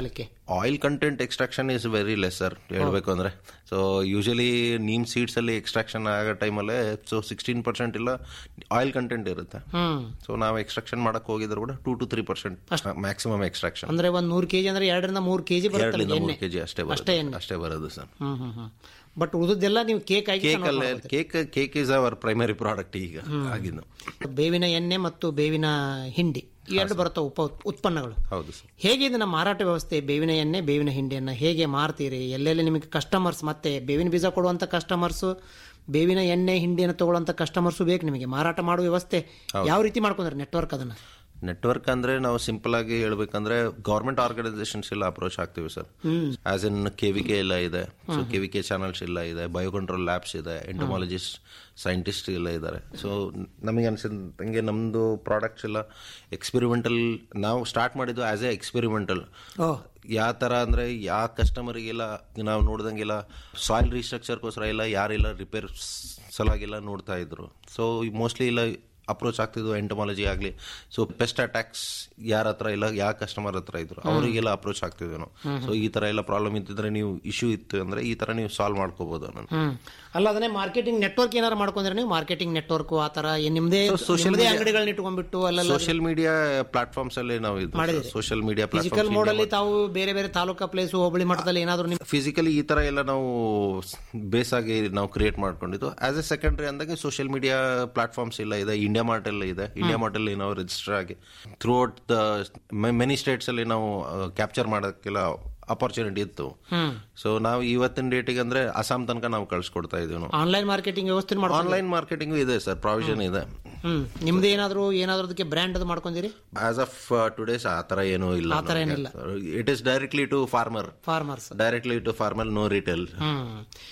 oil content extraction is very less sir ಹೇಳ್ಬೇಕು ಅಂದ್ರೆ ಸೊ ಯೂಶಲಿ ನೀಮ್ ಸೀಡ್ಸ್ ಅಲ್ಲಿ ಎಕ್ಸ್ಟ್ರಾಕ್ಷನ್ ಆಗೋ ಟೈಮಲ್ಲೇ ಸೊ ಸಿಕ್ಸ್ಟೀನ್ ಪರ್ಸೆಂಟ್ ಇಲ್ಲ ಆಯಿಲ್ ಕಂಟೆಂಟ್ ಇರುತ್ತೆ ಹ್ಮ್ ಸೊ ನಾವು ಎಕ್ಸ್ಟ್ರಾಕ್ಷನ್ ಮಾಡಕ್ ಹೋಗಿದ್ರು ಕೂಡ two to three percent maximum extraction ಅಂದ್ರೆ ಒಂದ್ ನೂರು ಕೆಜಿ ಅಂದ್ರೆ ಎರಡರಿಂದ ಮೂರು ಕೆಜಿ ಬರುತ್ತೆ ಎರಡರಿಂದ ಮೂರು ಎಣ್ಣೆ ಕೆಜಿ ಅಷ್ಟೇ ಅಷ್ಟೇ ಬರುತ್ತೆ ಎಣ್ಣೆ ಅಷ್ಟೇ ಬರೋದು sir hmm hmm hmm but ಉಳಿದೆಲ್ಲ ನೀವು ಕೇಕ್ ಆಗಿ ಕೇಕ್ ಅಲ್ಲೇ cake cake is our primary product ಈಗ ಆಗಿದ್ದು ಬೇವಿನ ಎಣ್ಣೆ ಮತ್ತು ಬೇವಿನ ಹಿಂಡಿ ಈ ಎರಡು ಬರುತ್ತವೆ ಉಪ ಉತ್ಪನ್ನಗಳು ಹೌದು ಸರ್ ಹೇಗೆ ಇದನ್ನ ಮಾರಾಟ ವ್ಯವಸ್ಥೆ ಬೇವಿನ ಎಣ್ಣೆ ಬೇವಿನ ಹಿಂಡಿಯನ್ನ ಹೇಗೆ ಮಾರ್ತೀರಿ ಎಲ್ಲೆಲ್ಲಿ ನಿಮಗೆ ಕಸ್ಟಮರ್ಸ್ ಮತ್ತೆ ಬೇವಿನ ಬೀಜ ಕೊಡುವಂತ ಕಸ್ಟಮರ್ಸ್ ಬೇವಿನ ಎಣ್ಣೆ ಹಿಂಡಿಯನ್ನು ತಗೊಳ್ಳುವಂತ ಕಸ್ಟಮರ್ಸ್ ಬೇಕು ನಿಮಗೆ ಮಾರಾಟ ಮಾಡುವ ವ್ಯವಸ್ಥೆ ಯಾವ ರೀತಿ ಮಾಡ್ಕೊಂಡ್ರೆ ನೆಟ್ವರ್ಕ್ ಅದನ್ನ ನೆಟ್ವರ್ಕ್ ಅಂದ್ರೆ ನಾವು ಸಿಂಪಲ್ ಆಗಿ ಹೇಳ್ಬೇಕಂದ್ರೆ ಗೌರ್ಮೆಂಟ್ ಆರ್ಗನೈಸೇಷನ್ಸ್ ಎಲ್ಲ ಅಪ್ರೋಚ್ ಆಗ್ತೀವಿ ಸರ್ ಆಸ್ ಇನ್ ಕೆವಿಕೆ ಎಲ್ಲ ಇದೆ ಸೊ ಕೆವಿಕೆ ಚಾನಲ್ಸ್ ಎಲ್ಲ ಇದೆ ಬಯೋಕಂಟ್ರೋಲ್ ಲ್ಯಾಬ್ಸ್ ಇದೆ ಎಂಟಮಾಲಜಿಸ್ಟ್ ಸೈಂಟಿಸ್ಟ್ ಎಲ್ಲ ಇದ್ದಾರೆ ಸೊ ನಮಗೆ ಅನ್ಸಿದಂಗೆ ನಮ್ದು ಪ್ರಾಡಕ್ಟ್ಸ್ ಎಲ್ಲ ಎಕ್ಸ್ಪೆರಿಮೆಂಟಲ್ ನಾವು ಸ್ಟಾರ್ಟ್ ಮಾಡಿದ್ದು ಆಸ್ ಎ ಎಕ್ಸ್ಪೆರಿಮೆಂಟಲ್ ಓ ಯಾವ ತರ ಅಂದ್ರೆ ಯಾವ ಕಸ್ಟಮರಿಗೆಲ್ಲ ನಾವು ನೋಡ್ದಂಗೆಲ್ಲ ಸಾಯಿಲ್ ರೀಸ್ಟ್ರಕ್ಚರ್ಗೋಸ್ಕರ ಎಲ್ಲ ಯಾರೆಲ್ಲ ರಿಪೇರ್ ಸಲುವಾಗಿಲ್ಲ ನೋಡ್ತಾ ಇದ್ರು ಸೊ ಮೋಸ್ಟ್ಲಿ ಇಲ್ಲ ಅಪ್ರೋಚ್ ಆಗ್ತಿದ್ವು ಎಂಟಮಾಲಜಿ ಆಗಲಿ ಸೊ ಪೆಸ್ಟ್ ಅಟ್ಯಾಕ್ಸ್ ಯಾರ ಹತ್ರ ಇಲ್ಲ ಯಾವ ಕಸ್ಟಮರ್ ಹತ್ರ ಇದ್ರು ಅವರಿಗೆಲ್ಲ ಅಪ್ರೋಚ್ ಆಗ್ತಿದ್ವಿ ನಾವು ಸೊ ಈ ತರ ಎಲ್ಲ ಪ್ರಾಬ್ಲಮ್ ಇದ್ದಿದ್ರೆ ನೀವು ಇಶ್ಯೂ ಇತ್ತು ಅಂದ್ರೆ ಈ ತರ ನೀವು ಸಾಲ್ವ್ ಮಾಡ್ಕೋಬಹುದು ನಾನು ಹ್ಮ್ ಅಲ್ಲ ಅದನ್ನೇ ಮಾರ್ಕೆಟಿಂಗ್ ನೆಟ್ವರ್ಕ್ ಏನಾರು ಮಾಡ್ಕೊಂಡ್ರೆ ನೀವು ಮಾರ್ಕೆಟಿಂಗ್ ನೆಟ್ವರ್ಕ್ ಆ ತರ ಏನ್ ನಿಮ್ದೇ social ನಿಮ್ದೇ media- ಅಂಗಡಿಗಳನ್ನ ಇಟ್ಕೊಂಡ್ಬಿಟ್ಟು ಅಲ್ಲೆಲ್ಲ ಸೋಷಿಯಲ್ ಮೀಡಿಯಾ ಪ್ಲಾಟ್ಫಾರ್ಮ್ಸ್ ಅಲ್ಲಿ ನಾವು ಮಾಡಿದ್ದೀರಿ. ಸೋಷಿಯಲ್ ಮೀಡಿಯಾ ಫಿಸಿಕಲ್ ಮೋಡ್ ಅಲ್ಲಿ ತಾವು ಬೇರೆ ಬೇರೆ ತಾಲೂಕಾ ಪ್ಲೇಸ್ ಹೋಬಳಿ ಮಟ್ಟದಲ್ಲಿ ಏನಾದ್ರು ನಿಮ್ ಫಿಸಿಕಲಿ ಈ ತರ ಎಲ್ಲ ನಾವು ಬೇಸ್ ಆಗಿ ನಾವು ಕ್ರಿಯೇಟ್ ಮಾಡ್ಕೊಂಡಿದ್ದು ಆಸ್ ಎ ಸೆಕೆಂಡ್ರಿ ಅಂದಾಗ ಸೋಷಿಯಲ್ ಮೀಡಿಯಾ ಪ್ಲಾಟ್ಫಾರ್ಮ್ಸ್ ಎಲ್ಲ ಇದೆ ಇಂಡಿಯಾ ಮಾರ್ಟ್ ಎಲ್ಲ ಇದೆ ಇಂಡಿಯಾ ಮಾರ್ಟ್ ಅಲ್ಲಿ ನಾವು ರಿಜಿಸ್ಟರ್ ಆಗಿ throughout the many states ಅಲ್ಲಿ ನಾವು ಕ್ಯಾಪ್ಚರ್ ಮಾಡೋಕ್ಕೆಲ್ಲ ಅಪರ್ಚುನಿಟಿ ಇತ್ತು ಸೊ ನಾವು ಇವತ್ತಿನ ಡೇಟಿಗೆ ಅಂದ್ರೆ ಅಸ್ಸಾಂ ತನಕ ನಾವು ಕಳ್ಸಿಕೊಡ್ತಾ ಇದೀವಿ ನಾವು ಆನ್ಲೈನ್ ಮಾರ್ಕೆಟಿಂಗ್ ವ್ಯವಸ್ಥೆ ಮಾಡ್ಕೊಂಡು ಆನ್ಲೈನ್ ಮಾರ್ಕೆಟಿಂಗ್ ಇದೆ ಸರ್ ಪ್ರಾವಿಷನ್ ಇದೆ ಹ್ಮ್ ನಿಮ್ದು ಏನಾದ್ರು ಏನಾದ್ರು ಅದಕ್ಕೆ ಬ್ರ್ಯಾಂಡ್ ಅದು ಮಾಡ್ಕೊಂಡಿರಿ ಆಸ್ ಆಫ್ ಟುಡೇಸ್ ಆ ತರ ಏನೂ ಇಲ್ಲ ಆ ಥರ ಏನಿಲ್ಲ. It is directly to farmer farmers directly to farmer no retail hmm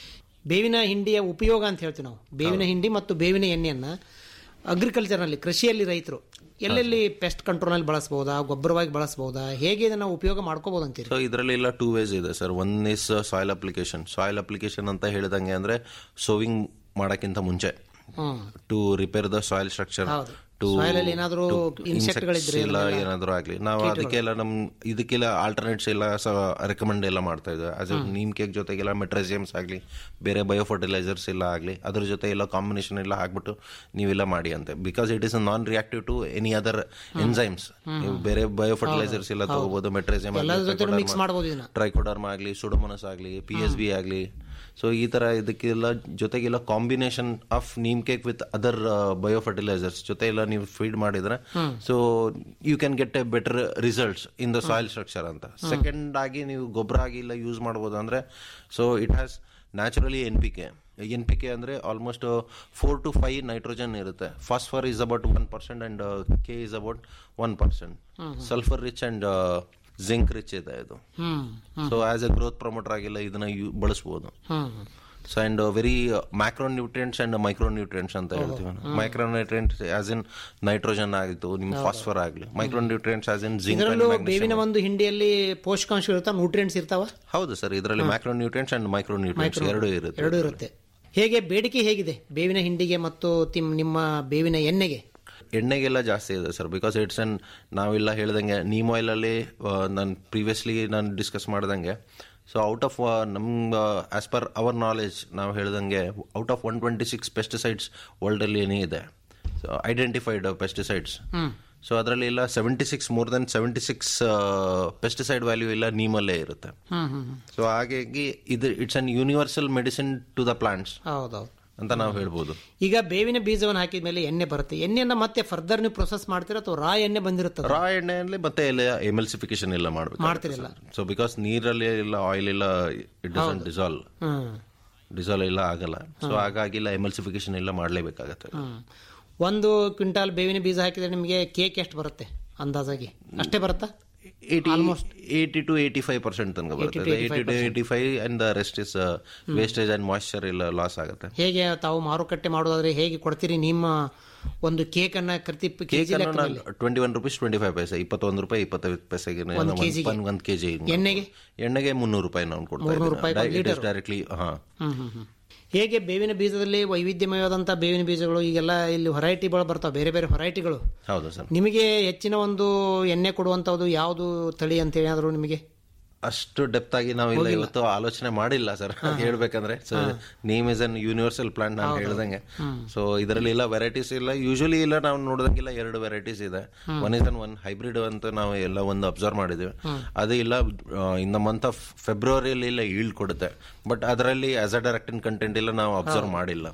ಬೇವಿನ ಹಿಂಡಿಯ ಉಪಯೋಗ ಅಂತ ಹೇಳ್ತೀವಿ ನಾವು ಬೇವಿನ ಹಿಂಡಿ ಮತ್ತು ಬೇವಿನ ಎಣ್ಣೆಯನ್ನ ಅಗ್ರಿಕಲ್ಚರ್ ನಲ್ಲಿ ಕೃಷಿಯಲ್ಲಿ ರೈತರು ಎಲ್ಲೆಲ್ಲಿ ಪೆಸ್ಟ್ ಕಂಟ್ರೋಲ್ ನಲ್ಲಿ ಬಳಸಬಹುದಾ ಗೊಬ್ಬರವಾಗಿ ಬಳಸಬಹುದಾ ಹೇಗೆ ಇದನ್ನ ಉಪಯೋಗ ಮಾಡ್ಕೋಬಹುದು ಅಂತೀರಿ ಸೊ ಇದರಲ್ಲಿ ಎಲ್ಲ ಟೂ ವೇಸ್ ಇದೆ sir one is soil application soil application ಅಂತ ಹೇಳಿದಂಗೆ ಅಂದ್ರೆ ಸೋವಿಂಗ್ ಮಾಡಕ್ಕಿಂತ ಮುಂಚೆ hmm to repair the soil structure ಹೌದು. ಟು Soil ಅಲ್ಲಿ ಏನಾದ್ರೂ insect ಗಳಿದ್ರೆ ಇಲ್ಲ ಅದನ್ನೆಲ್ಲ- ಏನಾದ್ರು ಆಗ್ಲಿ ನಾವು ಅದಕ್ಕೆಲ್ಲ ನಮ್ ಇದಕ್ಕೆಲ್ಲ ಆಲ್ಟರ್ನೇಟ್ಸ್ ಎಲ್ಲ ರೆಕಮೆಂಡ್ ಎಲ್ಲ ಮಾಡ್ತಾ ಇದ್ವಿ ಆಸ್ ನೀಮ್ ಕೇಕ್ ಜೊತೆಗೆಲ್ಲ ಮೆಟ್ರೆಸಿಯಮ್ಸ್ ಆಗ್ಲಿ ಬೇರೆ ಬಯೋ ಫರ್ಟಿಲೈಸರ್ಸ್ ಎಲ್ಲ ಆಗ್ಲಿ ಅದ್ರ ಜೊತೆ ಎಲ್ಲ ಕಾಂಬಿನೇಷನ್ ಎಲ್ಲ ಹಾಕ್ಬಿಟ್ಟು ನೀವೆಲ್ಲ ಮಾಡಿ ಅಂತೆ because it is non reactive to any other enzymes ನೀವು ಬೇರೆ ಬಯೋ ಫರ್ಟಿಲೈಸರ್ಸ್ ಎಲ್ಲ ತಗೋಬಹುದು ಮೆಟ್ರೆಸಿಯಮ್ ಎಲ್ಲದ್ರ ಜೊತೆ ಮಿಕ್ಸ್ ಮಾಡಬಹುದು ಇದನ್ನ ಟ್ರೈಕೋಡರ್ಮ್ ಆಗಲಿ ಸುಡೋಮನಸ್ ಆಗಲಿ ಪಿ ಎಸ್ ಬಿ ಆಗಲಿ ಸೊ ಈ ತರ ಇದಕ್ಕೆಲ್ಲ ಜೊತೆಗೆಲ್ಲ combination of neem cake with other bio fertilisers ಜೊತೆ ಎಲ್ಲ ನೀವು ಫೀಡ್ ಮಾಡಿದ್ರೆ so you can get a better results in the soil structure ಅಂತ ಸೆಕೆಂಡ್ ಆಗಿ ನೀವು ಗೊಬ್ಬರ ಆಗಿ ಇಲ್ಲ ಯೂಸ್ ಮಾಡ್ಬೋದು ಅಂದ್ರೆ so it has naturally N P K N P K ಅಂದ್ರೆ almost four to five nitrogen ಇರುತ್ತೆ phosphor is about one percent and K is about one percent sulphur rich and zinc rich ಇದೆ ಇದು hmm so as a growth promoter ಆಗಿಲ್ಲ ಇದನ್ನ you- ಬಳಸ್ಬೋದು hmm so and very macro nutrients and micro nutrients ಅಂತ ಹೇಳ್ತೀವಿ micro nutrients as in nitrogen ಆಗಿತ್ತು ನಿಮ್ phosphor ಆಗಲಿ micro nutrients as in zinc ಇದರಲ್ಲೂ ಬೇವಿನ ಒಂದು ಹಿಂಡಿಯಲ್ಲಿ ಪೋಷಕಾಂಶ ಇರ್ತಾವ ನ್ಯೂಟ್ರಿಯೆಂಟ್ಸ್ ಇರ್ತಾವ ಹೌದು ಸರ್ ಇದರಲ್ಲಿ macro nutrients and micro nutrients ಎರಡೂ ಇರುತ್ತೆ ಎರಡೂ ಇರುತ್ತೆ ಹೇಗೆ ಬೇಡಿಕೆ ಹೇಗಿದೆ ಬೇವಿನ ಹಿಂಡಿಗೆ ಮತ್ತು ತಿಮ್ ನಿಮ್ಮ ಬೇವಿನ ಎಣ್ಣೆಗೆ ಎಣ್ಣೆಗೆಲ್ಲ ಜಾಸ್ತಿ ಇದೆ ಸರ್ ಬಿಕಾಸ್ ಇಟ್ಸ್ ಅನ್ ನಾವೆಲ್ಲ ಹೇಳ್ದಂಗೆ ನೀಮ್ ಆಯಿಲ್ ಅಲ್ಲಿ ನಾನು ಪ್ರೀವಿಯಸ್ಲಿ ನಾನು ಡಿಸ್ಕಸ್ ಮಾಡ್ದಂಗೆ ಸೊ ಔಟ್ ಆಫ್ ನಮ್ ಆಸ್ ಪರ್ ಅವರ್ ನಾಲೆಜ್ ನಾವು ಹೇಳ್ದಂಗೆ out of one twenty six pesticides world ಅಲ್ಲಿ ಏನೇ ಇದೆ ಸೊ ಐಡೆಂಟಿಫೈಡ್ ಪೆಸ್ಟಿಸೈಡ್ಸ್ ಸೊ ಅದರಲ್ಲಿ ಎಲ್ಲ seventy six more than seventy six pesticide value ಎಲ್ಲ ನೀಮಲ್ಲೇ ಇರುತ್ತೆ ಸೊ ಹಾಗಾಗಿ ಇದು it's an universal medicine to the plants ಹೌದೌದು ಅಂತ ನಾವು ಹೇಳ್ಬೋದು ಈಗ ಬೇವಿನ ಬೀಜವನ್ನು ಹಾಕಿದ ಮೇಲೆ ಎಣ್ಣೆ ಬರುತ್ತೆ ಎಣ್ಣೆಯನ್ನ ಮತ್ತೆ ಫರ್ದರ್ ನೀವು ಪ್ರೊಸೆಸ್ ಮಾಡ್ತೀರಾ ಅಥವಾ ರಾ ಎಣ್ಣೆ ಬಂದಿರುತ್ತದೆ ರಾ ಎಣ್ಣೆಯಲ್ಲಿ ಮತ್ತೆ ಎಲ್ಲ ಎಮಲ್ಸಿಫಿಕೇಶನ್ ಎಲ್ಲ ಮಾಡಬೇಕು ಮಾಡ್ತಿರಲ್ಲ. ಸೊ ಬಿಕಾಸ್ ನೀರಲ್ಲಿ ಇಲ್ಲ ಆಯಿಲ್ ಇಲ್ಲ it doesn't dissolve hmm dissolve ಇಲ್ಲ ಆಗಲ್ಲ ಸೊ ಹಾಗಾಗಿ ಇಲ್ಲ ಎಮಲ್ಸಿಫಿಕೇಶನ್ ಎಲ್ಲ ಮಾಡಲೇಬೇಕಾಗತ್ತೆ ಹ್ಮ್ ಒಂದು ಕ್ವಿಂಟಾಲ್ ಬೇವಿನ ಬೀಜ ಹಾಕಿದ್ರೆ ನಿಮಗೆ ಕೇಕ್ ಎಷ್ಟು ಬರುತ್ತೆ ಅಂದಾಜಾಗಿ ಅಷ್ಟೇ ಬರುತ್ತಾ eighty to eighty five percent ತನಕ ಬರ್ತದೆ eighty to eighty five and the rest is wastage and moisture ಇಲ್ಲ ಲಾಸ್ ಆಗುತ್ತೆ ಹೇಗೆ ತಾವು ಮಾರುಕಟ್ಟೆ ಮಾಡೋದಾದ್ರೆ ಹೇಗೆ ಕೊಡ್ತೀರಿ ನಿಮ್ಮ ಒಂದು ಕೇಕ್ ಅನ್ನ ಪ್ರತಿ ಕೇಕ್ ಕೆಜಿ ಅನ್ನು ನಾನು twenty one rupees twenty five ಪೈಸೆ ಇಪ್ಪತ್ತೊಂದು ರೂಪಾಯಿ ಇಪ್ಪತ್ತೈದು ಪೈಸೆಗೆ ಕೆಜಿಗೆ? ಒಂದು ಕೆಜಿ ಎಣ್ಣೆಗೆ? ಎಣ್ಣೆಗೆ ಮುನ್ನೂರು ರೂಪಾಯಿ ನಾವು ಮುನ್ನೂರು ರೂಪಾಯಿ ಕೊಡ್ತಾ per liter? ಡೈರೆಕ್ಟ್ಲಿ ಹಾ ಹ್ಮ್ ಹ್ಮ್ ಹ್ಮ್. ಹೇಗೆ ಬೇವಿನ ಬೀಜದಲ್ಲಿ ವೈವಿಧ್ಯಮಯವಾದಂತಹ ಬೇವಿನ ಬೀಜಗಳು ಈಗೆಲ್ಲ ಇಲ್ಲಿ ಹೊರೈಟಿಗಳು ಬರ್ತಾವೆ ಬೇರೆ ಬೇರೆ ಹೊರೈಟಿಗಳು ಹೌದು ಸರ್ ನಿಮಗೆ ಹೆಚ್ಚಿನ ಒಂದು ಎಣ್ಣೆ ಕೊಡುವಂತದ್ದು ಯಾವುದು ತಳಿ ಅಂತ ಏನಾದ್ರು ನಿಮಗೆ ಅಷ್ಟು ಡೆಪ್ತ್ ಆಗಿ ನಾವಿಲ್ಲ ಇವತ್ತು ಆಲೋಚನೆ ಮಾಡಿಲ್ಲ ಸರ್ ಹೇಳ್ಬೇಕಂದ್ರೆ so neem is an universal plant ನಾನು ಹೇಳ್ದಂಗೆ ಸೊ ಇದರಲ್ಲಿ ಇಲ್ಲ ವೆರೈಟೀಸ್ ಇಲ್ಲ ಯೂಶಲಿ ಇಲ್ಲ ನಾವು ನೋಡಿದಂಗಿಲ್ಲ ಎರಡು ವೆರೈಟೀಸ್ ಇದೆ one is an one hybrid ಅಂತ ನಾವು ಎಲ್ಲ ಒಂದು ಅಬ್ಸರ್ವ್ ಮಾಡಿದ್ವಿ ಅದು ಇಲ್ಲ ಇನ್ ದ ಮಂತ್ ಆಫ್ ಫೆಬ್ರವರಿಯಲ್ಲಿ ಇಲ್ಲ ಈಲ್ಡ್ ಕೊಡುತ್ತೆ ಬಟ್ ಅದರಲ್ಲಿ ಆಸ್ ಅ ಡೈರೆಕ್ಟಿನ್ ಕಂಟೆಂಟ್ ಇಲ್ಲ ನಾವು ಅಬ್ಸರ್ವ್ ಮಾಡಿಲ್ಲ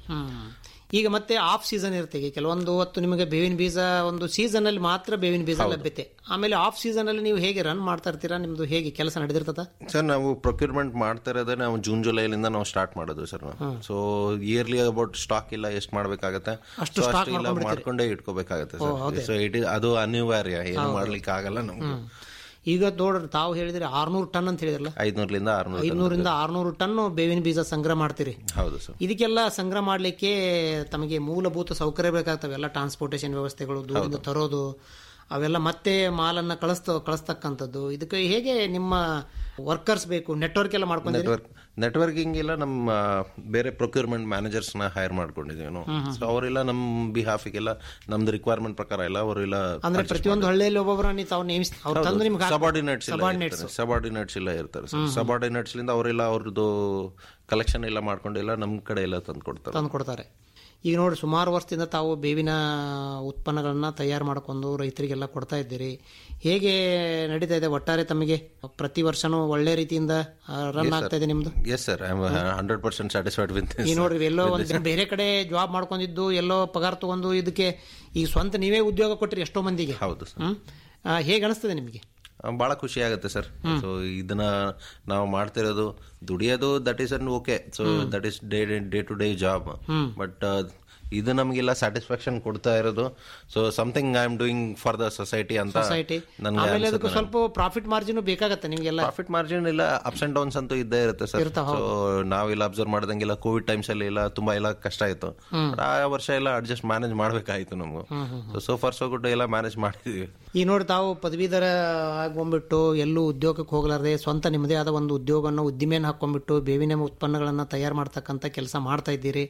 ಈಗ ಮತ್ತೆ ಆಫ್ ಸೀಸನ್ ಇರುತ್ತೆ ಈಗ ಕೆಲವೊಂದು ಹೊತ್ತು ನಿಮಗೆ ಬೇವಿನ ಬೀಜ ಒಂದು ಸೀಸನ್ ಅಲ್ಲಿ ಮಾತ್ರ ಬೇವಿನ ಬೀಜ ಲಭ್ಯತೆ ಆಮೇಲೆ ಆಫ್ ಸೀಸನ್ ಅಲ್ಲಿ ನೀವು ಹೇಗೆ ರನ್ ಮಾಡ್ತಾ ಇರ್ತೀರಾ ನಿಮ್ದು ಹೇಗೆ ಕೆಲಸ ನಡೆದಿರ್ತದ ಸರ್ ನಾವು ಪ್ರೊಕ್ಯೂರ್ಮೆಂಟ್ ಮಾಡ್ತಾ ಇರೋದೇ ನಾವು ಜೂನ್ ಜುಲೈಲಿಂದ ನಾವು ಸ್ಟಾರ್ಟ್ ಮಾಡೋದು ಸರ್ ನಾವು ಸೊ ಇಯರ್ಲಿ ಅಬೌಟ್ ಸ್ಟಾಕ್ ಇಲ್ಲ ಎಷ್ಟು ಮಾಡ್ಬೇಕಾಗತ್ತೆ ಅಷ್ಟು So stock ಅಷ್ಟು ಇಲ್ಲ ಮಾಡ್ಕೊಂಡ್ಬಿಡ್ತೀರಿ? ಮಾಡ್ಕೊಂಡೇ ಇಟ್ಕೋಬೇಕಾಗತ್ತೆ ಸರ್ ಸೊ ಇಟ್ ಅದು ಅನಿವಾರ್ಯ ಏನು ಮಾಡ್ಲಿಕ್ಕೆ ಆಗಲ್ಲ ನಮ್ಗೆ ಈಗ ನೋಡ್ರಿ ತಾವು ಹೇಳಿದ್ರಿ ಆರ್ನೂರು ಟನ್ ಅಂತ ಹೇಳಿದ್ರಲ್ಲ ಐದ್ನೂರ್ಲಿಂದ ಆರ್ನೂರು ಐದ್ನೂರಿಂದ ಆರ್ನೂರು ಟನ್ ಬೇವಿನ ಬೀಜ ಸಂಗ್ರಹ ಮಾಡ್ತೀರಿ ಹೌದು ಸರ್ ಇದಕ್ಕೆಲ್ಲ ಸಂಗ್ರಹ ಮಾಡಲಿಕ್ಕೆ ತಮಗೆ ಮೂಲಭೂತ ಸೌಕರ್ಯ ಬೇಕಾಗ್ತವೆ ಎಲ್ಲ ಟ್ರಾನ್ಸ್ಪೋರ್ಟೇಷನ್ ವ್ಯವಸ್ಥೆಗಳು ದೂರದಿಂದ ತರೋದು ಅವೆಲ್ಲ ಮತ್ತೆ ಮಾಲನ್ನ ಕಳಿಸ್ತ ಕಳಿಸ್ತಕ್ಕಂಥದ್ದು ಇದಕ್ಕೆ ಹೇಗೆ ನಿಮ್ಮ ವರ್ಕರ್ಸ್ ಬೇಕು ನೆಟ್ವರ್ಕ್ ಎಲ್ಲ ಮಾಡ್ಕೊಂಡಿರಿ ನೆಟ್ವರ್ಕ್ ನೆಟ್ವರ್ಕಿಂಗ್ ಎಲ್ಲ ನಮ್ಮ ಬೇರೆ ಪ್ರೊಕ್ಯೂರ್ಮೆಂಟ್ ಮ್ಯಾನೇಜರ್ಸ್ ನ ಹೈರ್ ಮಾಡ್ಕೊಂಡಿದೀವಿ ನಾವು ಸೊ ಅವರೆಲ್ಲ ನಮ್ಮ ಬಿಹಾಫಿಗೆಲ್ಲ ನಮ್ದು ರಿಕ್ವೈರ್ಮೆಂಟ್ ಪ್ರಕಾರ ಎಲ್ಲ ಅವರೆಲ್ಲ ಅಂದ್ರೆ ಪ್ರತಿಯೊಂದು ಹಳ್ಳಿಯಲ್ಲಿ ಒಬ್ಬೊಬ್ಬರ ನೀವು ತಾವು ನೇಮಿಸ್ ಅವ್ರು ತಂದು ನಿಮ್ಗೆ ಹಾಕ್- ಸಬಾರ್ಡಿನೇಟ್ಸ್ Subordinates. ಸಬಾರ್ಡಿನೇಟ್ಸ್ ಎಲ್ಲ ಇರ್ತಾರೆ ಸಬಾರ್ಡಿನೇಟ್ಸ್ ಲಿಂದ ಅವರೆಲ್ಲ ಅವ್ರದ್ದು ಕಲೆಕ್ಷನ್ ಎಲ್ಲ ಮಾಡ್ಕೊಂಡು ಎಲ್ಲ ನಮ್ಮ ಕಡೆ ಎಲ್ಲ ತಂದು ಕೊಡ್ತಾರೆ ತಂದು ಕೊಡ್ತಾರೆ ಈಗ ನೋಡಿ ಸುಮಾರು ವರ್ಷದಿಂದ ತಾವು ಬೇವಿನ ಉತ್ಪನ್ನಗಳನ್ನ ತಯಾರು ಮಾಡ್ಕೊಂಡು ರೈತರಿಗೆಲ್ಲ ಕೊಡ್ತಾ ಇದ್ದೀರಿ ಹೇಗೆ ನಡೀತಾ ಇದೆ ಒಟ್ಟಾರೆ ತಮಗೆ ಪ್ರತಿ ವರ್ಷನೂ ಒಳ್ಳೆ ರೀತಿಯಿಂದ ರನ್ ಆಗ್ತಾ ಇದೆ ನಿಮ್ದು yes sir I am hundred percent satisfied with ಈಗ ನೋಡ್ರಿ ಎಲ್ಲೋ ಒಂದು ಬೇರೆ ಕಡೆ ಜಾಬ್ ಮಾಡ್ಕೊಂಡಿದ್ದು ಎಲ್ಲೋ ಪಗಾರ ತಗೊಂಡು ಇದಕ್ಕೆ ಈಗ ಸ್ವಂತ ನೀವೇ ಉದ್ಯೋಗ ಕೊಟ್ಟಿರಿ ಎಷ್ಟೋ ಮಂದಿಗೆ ಹೌದು ಸರ್ ಹ್ಮ್ ಆ, ಹೇಗೆ ಅನಿಸ್ತದೆ ನಿಮಗೆ ಬಹಳ ಖುಷಿ ಆಗುತ್ತೆ ಸರ್ ಸೊ ಇದನ್ನ ನಾವು ಮಾಡ್ತಿರೋದು ದುಡಿಯೋದು that is an okay so that is day day to day job but ಇದು ನಮಗೆಲ್ಲ ಸ್ಯಾಟಿಸ್ಫ್ಯಾಕ್ಷನ್ ಕೊಡ್ತಾ ಇರೋದು so something I am doing for the society ಅಂತ ಸೊಸೈಟಿ ಆಮೇಲೆ ಅದಕ್ಕೆ ಸ್ವಲ್ಪ ಪ್ರಾಫಿಟ್ ಮಾರ್ಜಿನ್ ಬೇಕಾಗತ್ತೆ ನಿಮಗೆಲ್ಲ ಪ್ರಾಫಿಟ್ ಮಾರ್ಜಿನ್ ಇಲ್ಲ ಅಪ್ಸ್ ಅಂಡ್ ಡೌನ್ಸ್ ಅಂತೂ ಇದ್ದೇ ಇರುತ್ತೆ ಸರ್ ಸೊ ನಾವೆಲ್ಲ ಅಬ್ಸರ್ವ್ ಮಾಡ್ದಂಗೆಲ್ಲ ಕೋವಿಡ್ ಟೈಮ್ಸ್ ಅಲ್ಲಿ ಎಲ್ಲ ತುಂಬಾ ಎಲ್ಲ ಕಷ್ಟ ಆಯ್ತು But ಆ ವರ್ಷ ಎಲ್ಲ ಅಡ್ಜಸ್ಟ್ ಮ್ಯಾನೇಜ್ ಮಾಡ್ಬೇಕಾಯ್ತು ನಮ್ಗೆ so so far so good ಎಲ್ಲ ಮ್ಯಾನೇಜ್ ಮಾಡಿದೀವಿ ಈಗ ನೋಡಿ ತಾವು ಪದವೀಧರ ಆಗೊಂಡ್ಬಿಟ್ಟು ಎಲ್ಲೂ ಉದ್ಯೋಗಕ್ಕೆ ಹೋಗ್ಲಾರ್ದೆ ಸ್ವಂತ ನಿಮ್ಮದೇ ಆದ ಒಂದು ಉದ್ಯೋಗವನ್ನು ಉದ್ದಿಮೆಯನ್ನು ಹಾಕೊಂಡ್ಬಿಟ್ಟು ಬೇವಿನ ಉತ್ಪನ್ನಗಳನ್ನು ತಯಾರು ಮಾಡ್ತಕ್ಕಂಥ ಕೆಲಸ ಮಾಡ್ತಾ ಇದ್ದೀರಿ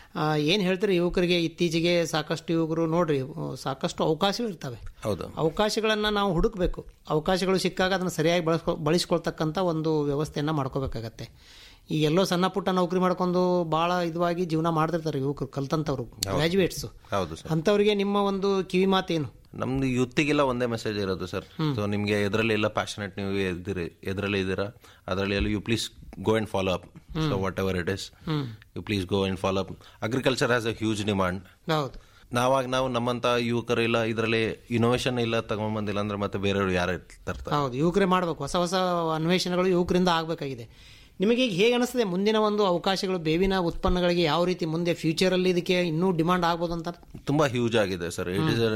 ಏನು ಹೇಳ್ತೀರಿ ಯುವಕರಿಗೆ ಇತ್ತೀಚೆಗೆ ಸಾಕಷ್ಟು ಯುವಕರು ನೋಡ್ರಿ ಆ, ಸಾಕಷ್ಟು ಅವಕಾಶಗಳು ಇರ್ತವೆ ಹೌದು ಅವಕಾಶಗಳನ್ನು ನಾವು ಹುಡುಕಬೇಕು ಅವಕಾಶಗಳು ಸಿಕ್ಕಾಗ ಅದನ್ನು ಸರಿಯಾಗಿ ಬಳಸ್ಕೊ ಬಳಸ್ಕೊಳ್ತಕ್ಕಂಥ ಒಂದು ವ್ಯವಸ್ಥೆಯನ್ನು ಮಾಡ್ಕೋಬೇಕಾಗತ್ತೆ ಈ ಎಲ್ಲೋ ಸಣ್ಣ ಪುಟ್ಟ ನೌಕರಿ ಮಾಡ್ಕೊಂಡು ಭಾಳ ಇದುವಾಗಿ ಜೀವನ ಮಾಡ್ತಿರ್ತಾರೆ ಯುವಕರು ಕಲ್ತಂಥವ್ರು ಗ್ರಾಜುಯೇಟ್ಸು ಹೌದು ಸರ್ ಅಂಥವ್ರಿಗೆ ನಿಮ್ಮ ಒಂದು ಕಿವಿ ಮಾತೇನು ನಮ್ದು ಯೂತಿಗೆಲ್ಲ ಒಂದೇ ಮೆಸೇಜ್ ಇರೋದು ಸರ್ ಸೊ ನಿಮ್ಗೆ ಎದರಲ್ಲಿ ಎಲ್ಲ ಪ್ಯಾಷನೆಟ್ ನೀವು ಇದ್ದೀರಿ ಎದರಲ್ಲಿ ಇದ್ದೀರಾ ಅದರಲ್ಲಿ ಎಲ್ಲ you please go and follow up so whatever it is you please go and follow up agriculture has a huge demand ಹೌದು ನಾವಾಗ ನಾವು ನಮ್ಮಂತ ಯುವಕರು ಇಲ್ಲ ಇದರಲ್ಲಿ ಇನೋವೇಷನ್ ಇಲ್ಲ ತಗೊಂಬಂದಿಲ್ಲ ಅಂದ್ರೆ ಮತ್ತೆ ಬೇರೆಯವರು ಯಾರು ತರ್ತಾರೆ ಹೌದು ಯುವಕರೇ ಮಾಡಬೇಕು ಹೊಸ ಹೊಸ ಅನ್ವೇಷಣೆಗಳು ಯುವಕರಿಂದ ಆಗಬೇಕಾಗಿದೆ ನಿಮಗೆ ಈಗ ಹೇಗೆ ಅನಿಸ್ತದೆ ಮುಂದಿನ ಒಂದು ಅವಕಾಶಗಳು ಬೇವಿನ ಉತ್ಪನ್ನಗಳಿಗೆ ಯಾವ ರೀತಿ ಮುಂದೆ ಫ್ಯೂಚರಲ್ಲಿ ಇದಕ್ಕೆ ಇನ್ನೂ ಡಿಮಾಂಡ್ ಆಗ್ಬೋದು ಅಂತ ತುಂಬಾ ಹ್ಯೂಜ್ ಆಗಿದೆ ಸರ್ ಇಟ್ ಇಸ್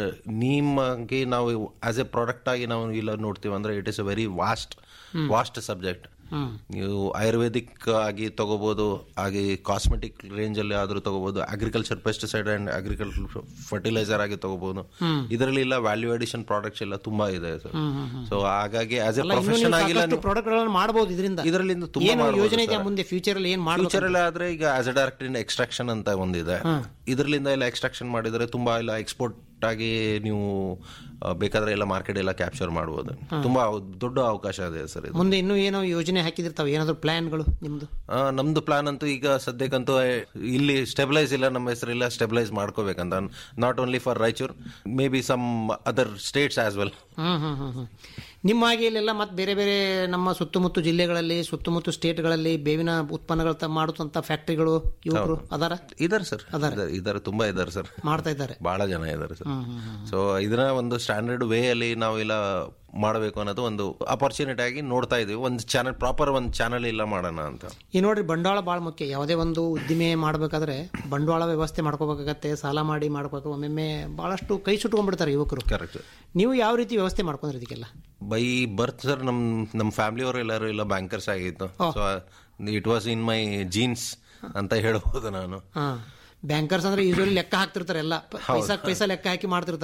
ನಿಮಗೆ ನಾವು ಆಸ್ ಎ ಪ್ರಾಡಕ್ಟ್ ಆಗಿ ನಾವು ಇಲ್ಲ ನೋಡ್ತೀವಿ ಅಂದ್ರೆ it is a very vast vast subject ನೀವು ಆಯುರ್ವೇದಿಕ್ ಆಗಿ ತಗೋಬಹುದು ಹಾಗೆ ಕಾಸ್ಮೆಟಿಕ್ ರೇಂಜ್ ಅಲ್ಲಿ ಆದ್ರೂ ತಗೋಬಹುದು agriculture pesticide and agriculture fertiliser ಆಗಿ ತಗೋಬಹುದು ಇದರಲ್ಲಿ ಇಲ್ಲ ವ್ಯಾಲ್ಯೂ ಅಡಿಷನ್ ಪ್ರಾಡಕ್ಟ್ಸ್ ಎಲ್ಲ ತುಂಬಾ ಇದೆ ಸರ್ ಸೊ ಹಾಗಾಗಿ ಆಸ್ ಎ ಪ್ರೊಫೆಷನ್ ಆಗಿಲ್ಲ ಪ್ರಾಡಕ್ಟ್ಗಳನ್ನು ಮಾಡಬಹುದು ಇದರಿಂದ ಇದರಿಂದ ತುಂಬಾ ಏನು ಮಾಡ್ಬೋದು ಯೋಜನೆ ಇದೆ sir. ಮುಂದೆ ಫ್ಯೂಚರ್ ಅಲ್ಲಿ ಏನು ಮಾಡಬೇಕು ಫ್ಯೂಚರ್ ಅಲ್ಲಿ ಆದ್ರೆ ಈಗ as a direct in extraction ಅಂತ ಒಂದಿದೆ ಇದರಿಂದ ಎಲ್ಲ ಎಕ್ಸ್ಟ್ರಾಕ್ಷನ್ ಮಾಡಿದ್ರೆ ತುಂಬಾ ಎಲ್ಲ ಎಕ್ಸ್ಪೋರ್ಟ್ ಆಗಿ ನೀವು ಆ, ಬೇಕಾದ್ರೆ ಎಲ್ಲ ಮಾರ್ಕೆಟ್ ಎಲ್ಲ ಕ್ಯಾಪ್ಚರ್ ಮಾಡಬಹುದು ತುಂಬಾ ದೊಡ್ಡ ಅವಕಾಶ ಇದೆ ಸರ್ ಇದು ಮುಂದೆ ಇನ್ನೂ ಏನೋ ಯೋಜನೆ ಹಾಕಿದಿರ್ತಾವೆ ಏನಾದ್ರು ಪ್ಲಾನ್ಗಳು ನಿಮ್ದು ಆ, ನಮ್ದು ಪ್ಲಾನ್ ಅಂತೂ ಈಗ ಸದ್ಯಕ್ಕಂತೂ ಆ, ಇಲ್ಲಿ ಸ್ಟೆಬಿಲೈಸ್ ಇಲ್ಲ ನಮ್ಮ ಹೆಸರಿಲ್ಲ ಸ್ಟೆಬಿಲೈಸ್ ಮಾಡ್ಕೋಬೇಕಂತ not only for Raichur maybe some other states as well hmm hmm hmm hmm ನಿಮ್ಮ ಹಾಗೆ ಇಲ್ಲೆಲ್ಲ ಮತ್ತೆ ಬೇರೆ ಬೇರೆ ನಮ್ಮ ಸುತ್ತಮುತ್ತ ಜಿಲ್ಲೆಗಳಲ್ಲಿ ಸುತ್ತಮುತ್ತ ಸ್ಟೇಟ್ಗಳಲ್ಲಿ ಬೇವಿನ ಉತ್ಪನ್ನಗಳು ತ- ಮಾಡುತ್ತಂತ ಫ್ಯಾಕ್ಟರಿಗಳು ಯುವಕರು ಅದಾರ ಇದಾರೆ ಸರ್ ಇದಾರೆ ತುಂಬಾ ಇದಾರೆ ಸರ್ ಮಾಡ್ತಾ ಇದ್ದಾರೆ ಬಹಳ ಜನ ಇದ್ದಾರೆ ಸರ್ ಸೊ ಇದನ್ನ ಒಂದು ಸ್ಟ್ಯಾಂಡರ್ಡ್ ವೇ ಅಲ್ಲಿ ನಾವು ಇಲ್ಲ ಮಾಡಬೇಕು ಅನ್ನೋದು ಒಂದು ಅಪರ್ಚುನಿಟಿ ಆಗಿ ನೋಡ್ತಾ ಇದೀವಿ ಒಂದು ಚಾನಲ್ ಪ್ರಾಪರ್ ಒಂದು ಚಾನಲ್ ಇಲ್ಲ ಮಾಡೋಣ ಅಂತ ಈ ನೋಡ್ರಿ ಬಂಡವಾಳ ಭಾಳ ಮುಖ್ಯ ಯಾವುದೇ ಒಂದು ಉದ್ದಿಮೆ ಮಾಡಬೇಕಾದ್ರೆ ಬಂಡವಾಳ ವ್ಯವಸ್ಥೆ ಮಾಡ್ಕೋಬೇಕಾಗತ್ತೆ ಸಾಲ ಮಾಡಿ ಮಾಡ್ಬೇಕು ಒಮ್ಮೊಮ್ಮೆ ಬಹಳಷ್ಟು ಕೈ ಸುಟ್ಕೊಂಡ್ಬಿಡ್ತಾರೆ ಯುವಕರು ಕರೆಕ್ಟ್ ನೀವು ಯಾವ ರೀತಿ ವ್ಯವಸ್ಥೆ ಮಾಡ್ಕೊಂಡ್ರಿ ಇದಕ್ಕೆಲ್ಲ ಬೈ ಬರ್ತ್ ಸರ್ ನಮ್ ನಮ್ಮ ಫ್ಯಾಮಿಲಿ ಅವರು ಎಲ್ಲರೂ ಇಲ್ಲ ಬ್ಯಾಂಕರ್ಸ್ ಆಗಿತ್ತು so it was in my genes ಅಂತ ಹೇಳ್ಬೋದು ನಾನು ಹಾ ಬ್ಯಾಂಕರ್ಸ್ ಅಂದ್ರೆ ಯೂಶಲಿ ಲೆಕ್ಕ ಹಾಕ್ತಿರ್ತಾರೆ ಎಲ್ಲ ಪ- ಪೈಸಾ ಪೈಸಾ ಲೆಕ್ಕ ಹಾಕಿ ಮಾಡ್ತಿರ್ತಾರೆ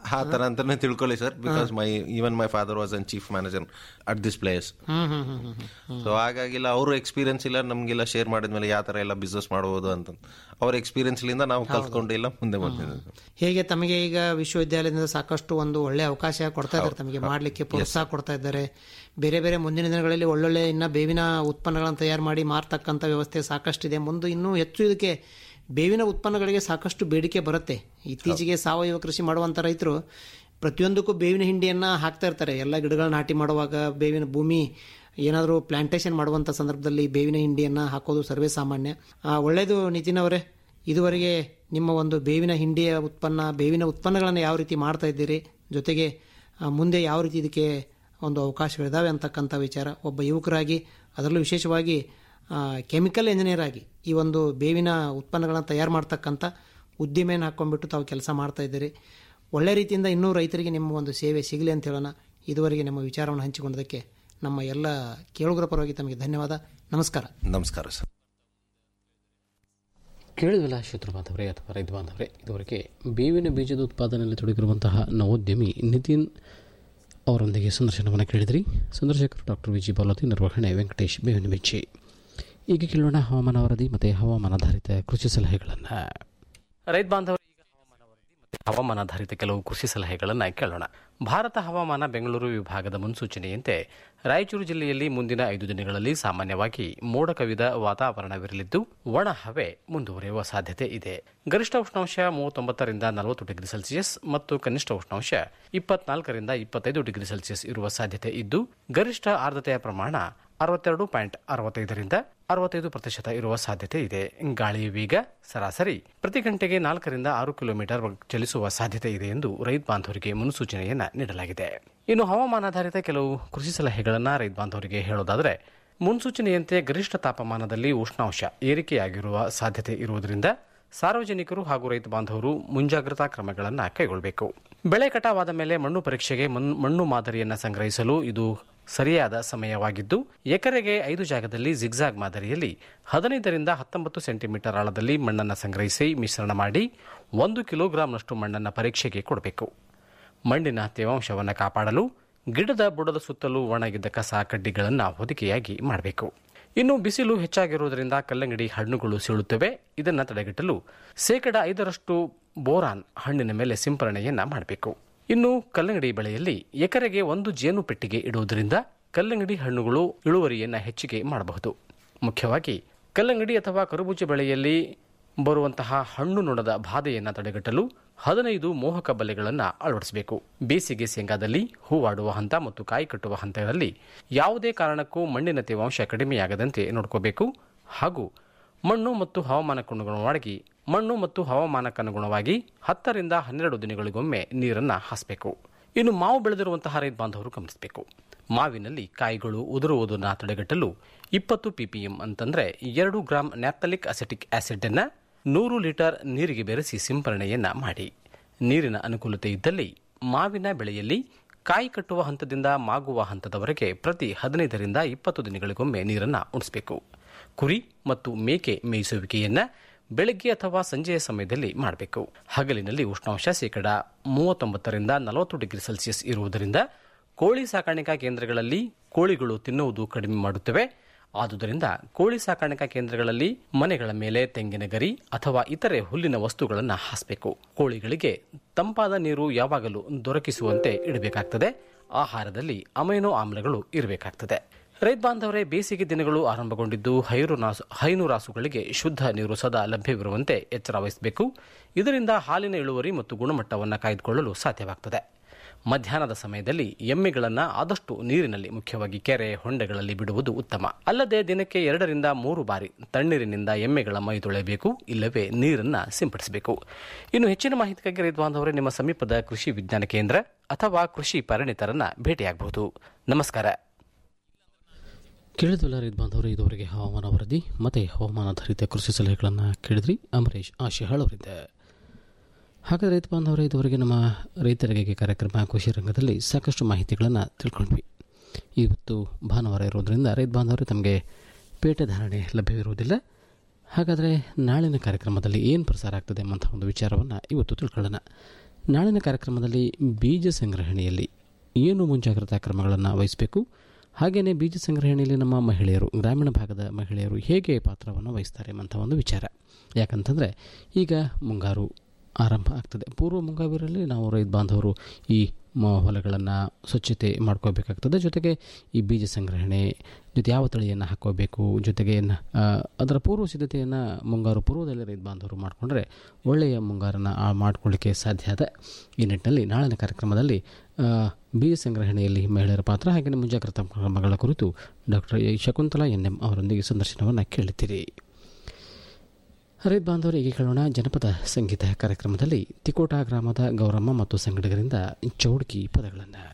ಆ ತರ ಅಂತಾನೆ ತಿಳ್ಕೊಳ್ಳಿ sir because my even my father was an chief manager at this place hmm hmm hmm hmm hmm so ಹಾಗಾಗಿಲ್ಲ ಅವರು ಎಕ್ಸ್ಪೀರಿಯನ್ಸ್ ಇಲ್ಲ ನಮ್ಗೆಲ್ಲ ಶೇರ್ ಮಾಡಿದ್ಮೇಲೆ ಯಾವ ತರ ಎಲ್ಲ ಬಿಸ್ನೆಸ್ ಮಾಡಬಹುದು ಅಂತ ಅವ್ರ ಎಕ್ಸ್ಪೀರಿಯನ್ಸ್ ಲಿಂದ ನಾವು ಕಲ್ತ್ಕೊಂಡು ಎಲ್ಲ ಮುಂದೆ ಬರ್ತಿದ್ದೀವಿ ಹೇಗೆ ತಮಗೆ ಈಗ ವಿಶ್ವವಿದ್ಯಾಲಯದಿಂದ ಸಾಕಷ್ಟು ಒಂದು ಒಳ್ಳೆ ಅವಕಾಶ ಕೊಡ್ತಾ ಇದ್ದಾರೆ ತಮಗೆ ಮಾಡಲಿಕ್ಕೆ ಪ್ರೋತ್ಸಾಹ ಕೊಡ್ತಾ ಇದ್ದಾರೆ ಬೇರೆ ಬೇರೆ ಮುಂದಿನ ದಿನಗಳಲ್ಲಿ ಒಳ್ಳೊಳ್ಳೆ ಇನ್ನ ಬೇವಿನ ಉತ್ಪನ್ನಗಳನ್ನು ತಯಾರು ಮಾಡಿ ಮಾರ್ತಕ್ಕಂಥ ವ್ಯವಸ್ಥೆ ಸಾಕಷ್ಟಿದೆ ಮುಂದೆ ಇನ್ನೂ ಹೆಚ್ಚು ಇದಕ್ಕೆ ಬೇವಿನ ಉತ್ಪನ್ನಗಳಿಗೆ ಸಾಕಷ್ಟು ಬೇಡಿಕೆ ಬರುತ್ತೆ ಇತ್ತೀಚೆಗೆ ಸಾವಯವ ಕೃಷಿ ಮಾಡುವಂಥ ರೈತರು ಪ್ರತಿಯೊಂದಕ್ಕೂ ಬೇವಿನ ಹಿಂಡಿಯನ್ನ ಹಾಕ್ತಾ ಇರ್ತಾರೆ ಎಲ್ಲ ಗಿಡಗಳ ನಾಟಿ ಮಾಡುವಾಗ ಬೇವಿನ ಭೂಮಿ ಏನಾದರೂ ಪ್ಲಾಂಟೇಶನ್ ಮಾಡುವಂಥ ಸಂದರ್ಭದಲ್ಲಿ ಬೇವಿನ ಹಿಂಡಿಯನ್ನ ಹಾಕೋದು ಸರ್ವೇ ಸಾಮಾನ್ಯ ಆ, ಒಳ್ಳೆಯದು ನಿತಿನ್ ಅವರೇ ಇದುವರೆಗೆ ನಿಮ್ಮ ಒಂದು ಬೇವಿನ ಹಿಂಡಿಯ ಉತ್ಪನ್ನ ಬೇವಿನ ಉತ್ಪನ್ನಗಳನ್ನು ಯಾವ ರೀತಿ ಮಾಡ್ತಾ ಇದ್ದೀರಿ ಜೊತೆಗೆ ಆ, ಮುಂದೆ ಯಾವ ರೀತಿ ಇದಕ್ಕೆ ಒಂದು ಅವಕಾಶಗಳಿದಾವೆ ಅಂತಕ್ಕಂಥ ವಿಚಾರ ಒಬ್ಬ ಯುವಕರಾಗಿ ಅದರಲ್ಲೂ ವಿಶೇಷವಾಗಿ ಕೆಮಿಕಲ್ ಇಂಜಿನಿಯರ್ ಆಗಿ ಈ ಒಂದು ಬೇವಿನ ಉತ್ಪನ್ನಗಳನ್ನು ತಯಾರು ಮಾಡ್ತಕ್ಕಂಥ ಉದ್ದಿಮೆಯನ್ನು ಹಾಕೊಂಡ್ಬಿಟ್ಟು ತಾವು ಕೆಲಸ ಮಾಡ್ತಾ ಇದ್ದೀರಿ ಒಳ್ಳೆ ರೀತಿಯಿಂದ ಇನ್ನೂ ರೈತರಿಗೆ ನಿಮ್ಮ ಒಂದು ಸೇವೆ ಸಿಗಲಿ ಅಂತ ಹೇಳೋಣ ಇದುವರೆಗೆ ನಮ್ಮ ವಿಚಾರವನ್ನು ಹಂಚಿಕೊಂಡದಕ್ಕೆ ನಮ್ಮ ಎಲ್ಲ ಕೇಳುಗರ ಪರವಾಗಿ ತಮಗೆ ಧನ್ಯವಾದ ನಮಸ್ಕಾರ ನಮಸ್ಕಾರ ಸರ್ ಕೇಳಿದ್ವಲ್ಲ ಶ್ರೋತೃ ಬಾಂಧವರೇ ಅಥವಾ ರೈತ ಬಾಂಧವರೇ ಇದುವರೆಗೆ ಬೇವಿನ ಬೀಜದ ಉತ್ಪಾದನೆಯಲ್ಲಿ ತೊಡಗಿರುವಂತಹ ನವೋದ್ಯಮಿ ನಿತಿನ್ ಅವರೊಂದಿಗೆ ಸಂದರ್ಶನವನ್ನು ಕೇಳಿದ್ರಿ ಸಂದರ್ಶಕರು ಡಾಕ್ಟರ್ ವಿಜಿ ಬಾಲತಿ ನಿರ್ವಹಣೆ ವೆಂಕಟೇಶ್ ಬೇವಿನ ಬಿಚ್ಚಿ ಈಗ ಕೇಳೋಣ ಹವಾಮಾನ ವರದಿ ಮತ್ತು ಹವಾಮಾನಾಧಾರಿತ ಕೃಷಿ ಸಲಹೆಗಳನ್ನು ರೈತ ಬಾಂಧವರು ಈಗ ಹವಾಮಾನ ವರದಿ ಮತ್ತು ಹವಾಮಾನಾಧಾರಿತ ಕೆಲವು ಕೃಷಿ ಸಲಹೆಗಳನ್ನು ಕೇಳೋಣ ಭಾರತ ಹವಾಮಾನ ಬೆಂಗಳೂರು ವಿಭಾಗದ ಮುನ್ಸೂಚನೆಯಂತೆ ರಾಯಚೂರು ಜಿಲ್ಲೆಯಲ್ಲಿ ಮುಂದಿನ ಐದು ದಿನಗಳಲ್ಲಿ ಸಾಮಾನ್ಯವಾಗಿ ಮೋಡ ಕವಿದ ವಾತಾವರಣವಿರಲಿದ್ದು ಒಣ ಹವೆ ಮುಂದುವರಿಯುವ ಸಾಧ್ಯತೆ ಇದೆ ಗರಿಷ್ಠ ಉಷ್ಣಾಂಶ ಮೂವತ್ತೊಂಬತ್ತರಿಂದ ನಲವತ್ತು ಡಿಗ್ರಿ ಸೆಲ್ಸಿಯಸ್ ಮತ್ತು ಕನಿಷ್ಠ ಉಷ್ಣಾಂಶ ಇಪ್ಪತ್ನಾಲ್ಕರಿಂದ ಇಪ್ಪತ್ತೈದು ಡಿಗ್ರಿ ಸೆಲ್ಸಿಯಸ್ ಇರುವ ಸಾಧ್ಯತೆ ಇದ್ದು ಗರಿಷ್ಠ ಆರ್ದ್ರತೆಯ ಪ್ರಮಾಣ ಅರವತ್ತೆರಡು ಪಾಯಿಂಟ್ ಅರವತ್ತೈದರಿಂದ ಅರವತ್ತೈದು ಪ್ರತಿಶತ ಇರುವ ಸಾಧ್ಯತೆ ಇದೆ ಗಾಳಿಯ ವೇಗ ಸರಾಸರಿ ಪ್ರತಿ ಗಂಟೆಗೆ ನಾಲ್ಕರಿಂದ ಆರು ಕಿಲೋಮೀಟರ್ ಚಲಿಸುವ ಸಾಧ್ಯತೆ ಇದೆ ಎಂದು ರೈತ ಬಾಂಧವರಿಗೆ ಮುನ್ಸೂಚನೆಯನ್ನ ನೀಡಲಾಗಿದೆ ಇನ್ನು ಹವಾಮಾನಾಧಾರಿತ ಕೆಲವು ಕೃಷಿ ಸಲಹೆಗಳನ್ನು ರೈತ ಬಾಂಧವರಿಗೆ ಹೇಳೋದಾದರೆ ಮುನ್ಸೂಚನೆಯಂತೆ ಗರಿಷ್ಠ ತಾಪಮಾನದಲ್ಲಿ ಉಷ್ಣಾಂಶ ಏರಿಕೆಯಾಗಿರುವ ಸಾಧ್ಯತೆ ಇರುವುದರಿಂದ ಸಾರ್ವಜನಿಕರು ಹಾಗೂ ರೈತ ಬಾಂಧವರು ಮುಂಜಾಗ್ರತಾ ಕ್ರಮಗಳನ್ನು ಕೈಗೊಳ್ಳಬೇಕು ಬೆಳೆ ಕಟಾವಾದ ಮೇಲೆ ಮಣ್ಣು ಪರೀಕ್ಷೆಗೆ ಮಣ್- ಮಣ್ಣು ಮಾದರಿಯನ್ನು ಸಂಗ್ರಹಿಸಲು ಇದು ಸರಿಯಾದ ಸಮಯವಾಗಿದ್ದು ಎಕರೆಗೆ ಐದು ಜಾಗದಲ್ಲಿ ಜಿಗ್ಜಾಗ್ ಮಾದರಿಯಲ್ಲಿ ಹದಿನೈದರಿಂದ ಹತ್ತೊಂಬತ್ತು ಸೆಂಟಿಮೀಟರ್ ಆಳದಲ್ಲಿ ಮಣ್ಣನ್ನು ಸಂಗ್ರಹಿಸಿ ಮಿಶ್ರಣ ಮಾಡಿ ಒಂದು ಕಿಲೋಗ್ರಾಂನಷ್ಟು ಮಣ್ಣನ್ನು ಪರೀಕ್ಷೆಗೆ ಕೊಡಬೇಕು ಮಣ್ಣಿನ ತೇವಾಂಶವನ್ನು ಕಾಪಾಡಲು ಗಿಡದ ಬುಡದ ಸುತ್ತಲೂ ಒಣಗಿದ್ದ ಕಸ ಕಡ್ಡಿಗಳನ್ನು ಹೊದಿಕೆಯಾಗಿ ಮಾಡಬೇಕು ಇನ್ನು ಬಿಸಿಲು ಹೆಚ್ಚಾಗಿರುವುದರಿಂದ ಕಲ್ಲಂಗಡಿ ಹಣ್ಣುಗಳು ಸೀಳುತ್ತವೆ ಇದನ್ನು ತಡೆಗಟ್ಟಲು ಶೇಕಡ ಐದರಷ್ಟು ಬೋರಾನ್ ಹಣ್ಣಿನ ಮೇಲೆ ಸಿಂಪರಣೆಯನ್ನ ಮಾಡಬೇಕು ಇನ್ನು ಕಲ್ಲಂಗಡಿ ಬೆಳೆಯಲ್ಲಿ ಎಕರೆಗೆ ಒಂದು ಜೇನು ಪೆಟ್ಟಿಗೆ ಇಡುವುದರಿಂದ ಕಲ್ಲಂಗಡಿ ಹಣ್ಣುಗಳು ಇಳುವರಿಯನ್ನು ಹೆಚ್ಚಿಗೆ ಮಾಡಬಹುದು ಮುಖ್ಯವಾಗಿ ಕಲ್ಲಂಗಡಿ ಅಥವಾ ಕರುಬೂಜ ಬೆಳೆಯಲ್ಲಿ ಬರುವಂತಹ ಹಣ್ಣು ನೊಣದ ಬಾಧೆಯನ್ನು ತಡೆಗಟ್ಟಲು ಹದಿನೈದು ಮೋಹಕ ಬಲೆಗಳನ್ನು ಅಳವಡಿಸಬೇಕು ಬೇಸಿಗೆ ಶೇಂಗಾದಲ್ಲಿ ಹೂವಾಡುವ ಹಂತ ಮತ್ತು ಕಾಯಿ ಕಟ್ಟುವ ಹಂತಗಳಲ್ಲಿ ಯಾವುದೇ ಕಾರಣಕ್ಕೂ ಮಣ್ಣಿನ ತೇವಾಂಶ ಕಡಿಮೆಯಾಗದಂತೆ ನೋಡ್ಕೋಬೇಕು ಹಾಗೂ ಮಣ್ಣು ಮತ್ತು ಹವಾಮಾನಕ್ಕನುಗುಣವಾಗಿ ಮಣ್ಣು ಮತ್ತು ಹವಾಮಾನಕ್ಕನುಗುಣವಾಗಿ ಹತ್ತರಿಂದ ಹನ್ನೆರಡು ದಿನಗಳಿಗೊಮ್ಮೆ ನೀರನ್ನು ಹಾಸಬೇಕು ಇನ್ನು ಮಾವು ಬೆಳೆದಿರುವಂತಹ ರೈತ ಬಾಂಧವರು ಗಮನಿಸಬೇಕು ಮಾವಿನಲ್ಲಿ ಕಾಯಿಗಳು ಉದುರುವುದನ್ನು ತಡೆಗಟ್ಟಲು ಇಪ್ಪತ್ತು ಪಿಪಿಎಂ ಅಂತಂದ್ರೆ ಎರಡು ಗ್ರಾಂ ನ್ಯಾಪ್ತಲಿಕ್ ಅಸೆಟಿಕ್ ಆಸಿಡ್ ಅನ್ನ ನೂರು ಲೀಟರ್ ನೀರಿಗೆ ಬೆರೆಸಿ ಸಿಂಪರಣೆಯನ್ನ ಮಾಡಿ ನೀರಿನ ಅನುಕೂಲತೆ ಇದ್ದಲ್ಲಿ ಮಾವಿನ ಬೆಳೆಯಲ್ಲಿ ಕಾಯಿ ಕಟ್ಟುವ ಹಂತದಿಂದ ಮಾಗುವ ಹಂತದವರೆಗೆ ಪ್ರತಿ ಹದಿನೈದರಿಂದ ಇಪ್ಪತ್ತು ದಿನಗಳಿಗೊಮ್ಮೆ ನೀರನ್ನು ಉಣಿಸಬೇಕು ಕುರಿ ಮತ್ತು ಮೇಕೆ ಮೇಯಿಸುವಿಕೆಯನ್ನ ಬೆಳಗ್ಗೆ ಅಥವಾ ಸಂಜೆಯ ಸಮಯದಲ್ಲಿ ಮಾಡಬೇಕು ಹಗಲಿನಲ್ಲಿ ಉಷ್ಣಾಂಶ ಶೇಕಡ ಮೂವತ್ತೊಂಬತ್ತರಿಂದ ನಲವತ್ತು ಡಿಗ್ರಿ ಸೆಲ್ಸಿಯಸ್ ಇರುವುದರಿಂದ ಕೋಳಿ ಸಾಕಾಣಿಕಾ ಕೇಂದ್ರಗಳಲ್ಲಿ ಕೋಳಿಗಳು ತಿನ್ನುವುದು ಕಡಿಮೆ ಮಾಡುತ್ತವೆ ಆದುದರಿಂದ ಕೋಳಿ ಸಾಕಾಣಿಕಾ ಕೇಂದ್ರಗಳಲ್ಲಿ ಮನೆಗಳ ಮೇಲೆ ತೆಂಗಿನ ಗರಿ ಅಥವಾ ಇತರೆ ಹುಲ್ಲಿನ ವಸ್ತುಗಳನ್ನು ಹಾಸಬೇಕು ಕೋಳಿಗಳಿಗೆ ತಂಪಾದ ನೀರು ಯಾವಾಗಲೂ ದೊರಕಿಸುವಂತೆ ಇಡಬೇಕಾಗ್ತದೆ ಆಹಾರದಲ್ಲಿ ಅಮೈನೋ ಆಮ್ಲಗಳು ಇರಬೇಕಾಗ್ತದೆ ರೈತ ಬಾಂಧವರೇ ಬೇಸಿಗೆ ದಿನಗಳು ಆರಂಭಗೊಂಡಿದ್ದು ಹೈರು ನಾಸು ಹೈನುರಾಸುಗಳಿಗೆ ಶುದ್ಧ ನೀರು ಸದಾ ಲಭ್ಯವಿರುವಂತೆ ಎಚ್ಚರ ವಹಿಸಬೇಕು ಇದರಿಂದ ಹಾಲಿನ ಇಳುವರಿ ಮತ್ತು ಗುಣಮಟ್ಟವನ್ನು ಕಾಯ್ದುಕೊಳ್ಳಲು ಸಾಧ್ಯವಾಗ್ತದೆ ಮಧ್ಯಾಹ್ನದ ಸಮಯದಲ್ಲಿ ಎಮ್ಮೆಗಳನ್ನು ಆದಷ್ಟು ನೀರಿನಲ್ಲಿ ಮುಖ್ಯವಾಗಿ ಕೆರೆ ಹೊಂಡೆಗಳಲ್ಲಿ ಬಿಡುವುದು ಉತ್ತಮ ಅಲ್ಲದೆ ದಿನಕ್ಕೆ ಎರಡರಿಂದ ಮೂರು ಬಾರಿ ತಣ್ಣೀರಿನಿಂದ ಎಮ್ಮೆಗಳ ಮೈ ತೊಳೆಯಬೇಕು ಇಲ್ಲವೇ ನೀರನ್ನು ಸಿಂಪಡಿಸಬೇಕು ಇನ್ನು ಹೆಚ್ಚಿನ ಮಾಹಿತಿಗಾಗಿ ರೈತ ಬಾಂಧವರೇ ನಿಮ್ಮ ಸಮೀಪದ ಕೃಷಿ ವಿಜ್ಞಾನ ಕೇಂದ್ರ ಅಥವಾ ಕೃಷಿ ಪರಿಣಿತರನ್ನ ಭೇಟಿಯಾಗಬಹುದು ನಮಸ್ಕಾರ ಕೇಳಿದ್ವಲ್ಲ ರೈತ ಬಾಂಧವರು ಇದುವರೆಗೆ ಹವಾಮಾನ ವರದಿ ಮತ್ತು ಹವಾಮಾನಾಧಾರಿತ ಕೃಷಿ ಸಲಹೆಗಳನ್ನು ಕೇಳಿದ್ರಿ ಅಂಬರೀಶ್ ಆಶಿಹಾಳ್ ಅವರಿಂದ ಹಾಗಾದರೆ ರೈತ ಬಾಂಧವರೇ ಇದುವರೆಗೆ ನಮ್ಮ ರೈತರಿಗೆ ಕಾರ್ಯಕ್ರಮ ಕೃಷಿ ರಂಗದಲ್ಲಿ ಸಾಕಷ್ಟು ಮಾಹಿತಿಗಳನ್ನು ತಿಳ್ಕೊಂಡ್ವಿ ಇವತ್ತು ಭಾನುವಾರ ಇರೋದರಿಂದ ರೈತ ಬಾಂಧವರೇ ತಮಗೆ ಪೇಟೆ ಧಾರಣೆ ಲಭ್ಯವಿರುವುದಿಲ್ಲ ಹಾಗಾದರೆ ನಾಳಿನ ಕಾರ್ಯಕ್ರಮದಲ್ಲಿ ಏನು ಪ್ರಸಾರ ಆಗ್ತದೆ ಎಂಬಂಥ ಒಂದು ವಿಚಾರವನ್ನು ಇವತ್ತು ತಿಳ್ಕೊಳ್ಳೋಣ ನಾಳಿನ ಕಾರ್ಯಕ್ರಮದಲ್ಲಿ ಬೀಜ ಸಂಗ್ರಹಣೆಯಲ್ಲಿ ಏನು ಮುಂಜಾಗ್ರತಾ ಕ್ರಮಗಳನ್ನು ವಹಿಸಬೇಕು ಹಾಗೆಯೇ ಬೀಜ ಸಂಗ್ರಹಣೆಯಲ್ಲಿ ನಮ್ಮ ಮಹಿಳೆಯರು ಗ್ರಾಮೀಣ ಭಾಗದ ಮಹಿಳೆಯರು ಹೇಗೆ ಪಾತ್ರವನ್ನು ವಹಿಸ್ತಾರೆ ಎಂಬಂಥ ಒಂದು ವಿಚಾರ ಯಾಕಂತಂದರೆ ಈಗ ಮುಂಗಾರು ಆರಂಭ ಆಗ್ತದೆ ಪೂರ್ವ ಮುಂಗಾರಿನಲ್ಲಿ ನಾವು ರೈತ ಬಾಂಧವರು ಈ ಮ ಹೊಲಗಳನ್ನು ಸ್ವಚ್ಛತೆ ಮಾಡ್ಕೋಬೇಕಾಗ್ತದೆ ಜೊತೆಗೆ ಈ ಬೀಜ ಸಂಗ್ರಹಣೆ ಜೊತೆ ಯಾವ ತಳಿಯನ್ನು ಹಾಕೋಬೇಕು ಜೊತೆಗೆ ನ- ಆ, ಅದರ ಪೂರ್ವ ಸಿದ್ಧತೆಯನ್ನು ಮುಂಗಾರು ಪೂರ್ವದಲ್ಲಿ ರೈತ ಬಾಂಧವರು ಮಾಡಿಕೊಂಡ್ರೆ ಒಳ್ಳೆಯ ಮುಂಗಾರನ್ನು ಆ ಮಾಡ್ಕೊಳ್ಳಿಕ್ಕೆ ಸಾಧ್ಯ ಅದ ಈ ನಿಟ್ಟಿನಲ್ಲಿ ನಾಳಿನ ಕಾರ್ಯಕ್ರಮದಲ್ಲಿ ಆ, ಬೀಜ ಸಂಗ್ರಹಣೆಯಲ್ಲಿ ಮಹಿಳೆಯರ ಪಾತ್ರ ಹಾಗೆಯೇ ಮುಂಜಾಗ್ರತಾ ಕ್ರಮಗಳ ಕುರಿತು doctor A Shakuntala N M ಅವರೊಂದಿಗೆ ಸಂದರ್ಶನವನ್ನು ಕೇಳುತ್ತೀರಿ ರೈತ ಬಾಂಧವರು ಈಗ ಕೇಳೋಣ ಜನಪದ ಸಂಗೀತ ಕಾರ್ಯಕ್ರಮದಲ್ಲಿ ತಿಕೋಟ ಗ್ರಾಮದ ಗೌರಮ್ಮ ಮತ್ತು ಸಂಗಡಿಗರಿಂದ ಚೌಡ್ಕಿ ಪದಗಳನ್ನು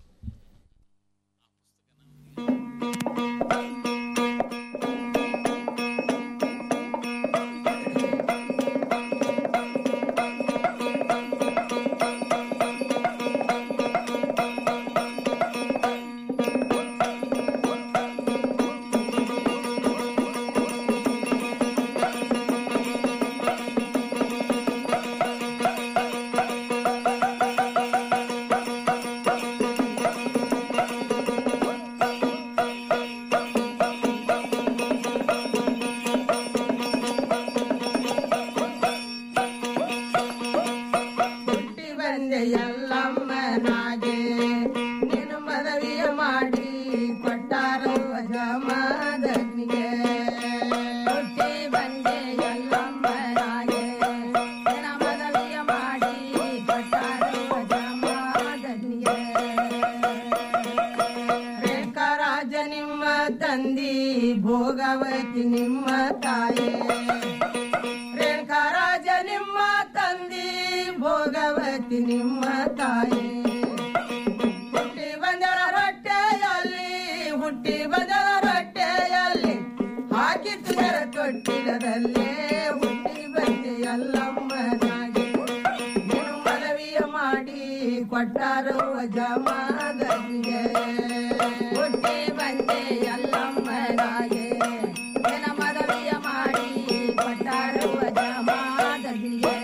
ಹುಟ್ಟಿ ಬಂದೆ ಎಲ್ಲಮ್ಮನಾಗೆ ನೀನು ಮದವಿಯ ಮಾಡಿ ಕೊಟ್ಟಾರ ಜಮದಗ್ನಿಗೆ ಹುಟ್ಟಿ ಬಂದೆ ಎಲ್ಲಮ್ಮನಾಗೆ ನಿನ್ನ ಮದವಿಯ ಮಾಡಿ ಕೊಟ್ಟಾರ ಜಮದಗ್ನಿಗೆ ರೇಖಾರಾಜ ನಿಮ್ಮ ತಂದಿ ಭೋಗವತಿ ನಿಮ್ಮ ತಾಯೇ ರೇಣುಕರಾಜ ನಿಮ್ಮ ತಂದಿ ಭೋಗವತಿ ನಿಮ್ಮ ತಾಯಿ ಹುಟ್ಟಿ ಬಂದರ ರೊಟ್ಟೆಯಲ್ಲಿ ಹುಟ್ಟಿ ಬಂದರ ರೊಟ್ಟೆಯಲ್ಲಿ ಹಾಕಿತ್ತು ಜರ ತೊಟ್ಟಿಲದಲ್ಲೇ ಹುಟ್ಟಿ ಬಂದೆ ಎಲ್ಲಮ್ಮನಾಗಿ ನೀನು ಮನವಿಯ ಮಾಡಿ ಕೊಟ್ಟಾರು ಜಮಾದನಿಗೆ ಹುಟ್ಟಿ ಬಂದೆ ಎಲ್ಲಮ್ಮನಾಗೆ ನಿನ್ನ ಮನವಿಯ ಮಾಡಿ ಕೊಟ್ಟಾರು ಜಮಾದನಿಗೆ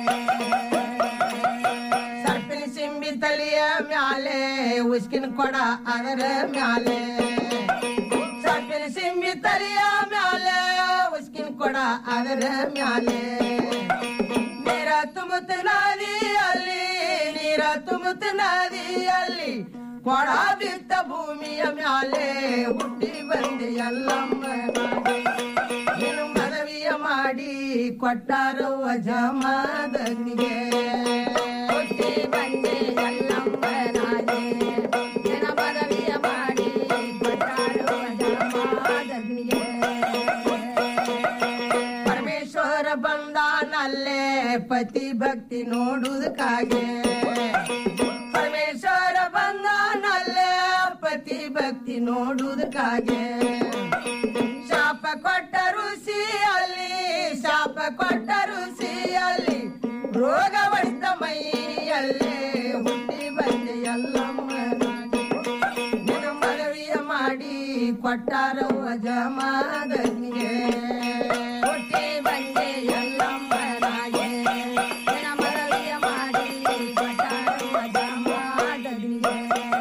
ಸರ್ಪಿನ ಸಿಂಬಿ ತಲಿಯ ಮ್ಯಾಲೆ ಉಸ್ಕಿನ ಕೊಡ ಅದರ ಮ್ಯಾಲೆ ಸರ್ಪಿನ ಸಿಂಬಿ ತಲಿಯ ಮ್ಯಾಲೆ ಉಸ್ಕಿನ ಕೊಡ ಅದರ ಮ್ಯಾಲೆ ನೀರ ತುಂಬುತ್ತ ನದಿಯಲ್ಲಿ ನೀರ ತುಂಬುತ್ತ ನದಿಯಲ್ಲಿ ಕೊಡ ಬಿತ್ತ ಭೂಮಿಯ ಮ್ಯಾಲೆ ಹುಟ್ಟಿ ಬಂದೆ ಎಲ್ಲಮ್ಮ ನೀನು ಮನವಿಯ ಮಾಡಿ ಕೊಟ್ಟಾರು ಜಮಾದನಿಗೆ ಹುಟ್ಟಿ ಬಂದೆ ಎಲ್ಲಮ್ಮನಾಗೆ ನಿನ್ನ ಮನವಿಯ ಮಾಡಿ ಕೊಟ್ಟಾರು ಜಮಾದನಿಗೆ ಪರಮೇಶ್ವರ ಬಂದಾನಲ್ಲೇ ಪತಿ ಭಕ್ತಿ ನೋಡುವುದಕ್ಕಾಗೆ ಪರಮೇಶ್ವರ ಬಂದಾನಲ್ಲೇ ಪತಿ ಭಕ್ತಿ ನೋಡುವುದಕ್ಕಾಗೆ ಶಾಪ ಕೊಟ್ಟ ಋಷಿಯಲ್ಲಿ ಶಾಪ ಕೊಟ್ಟ ಋಷಿಯಲ್ಲಿ ರೋಗ ಬಡಿದ ಮೈಯಲ್ಲೇ ಹುಟ್ಟಿ ಬಂದೆ ಎಲ್ಲಮ್ಮನಾಗಿ ನಿನ್ನ ಮನವಿಯ ಮಾಡಿ ಕೊಟ್ಟಾರೋ ಜಮಾದನಿಗೆ ಹುಟ್ಟಿ ಬಂದೆ ಎಲ್ಲಮ್ಮನಾಗೆ ನಿನ್ನ ಮನವಿಯ ಮಾಡಿ ಕೊಟ್ಟಾರೋ ಜಮಾದನಿಗೆ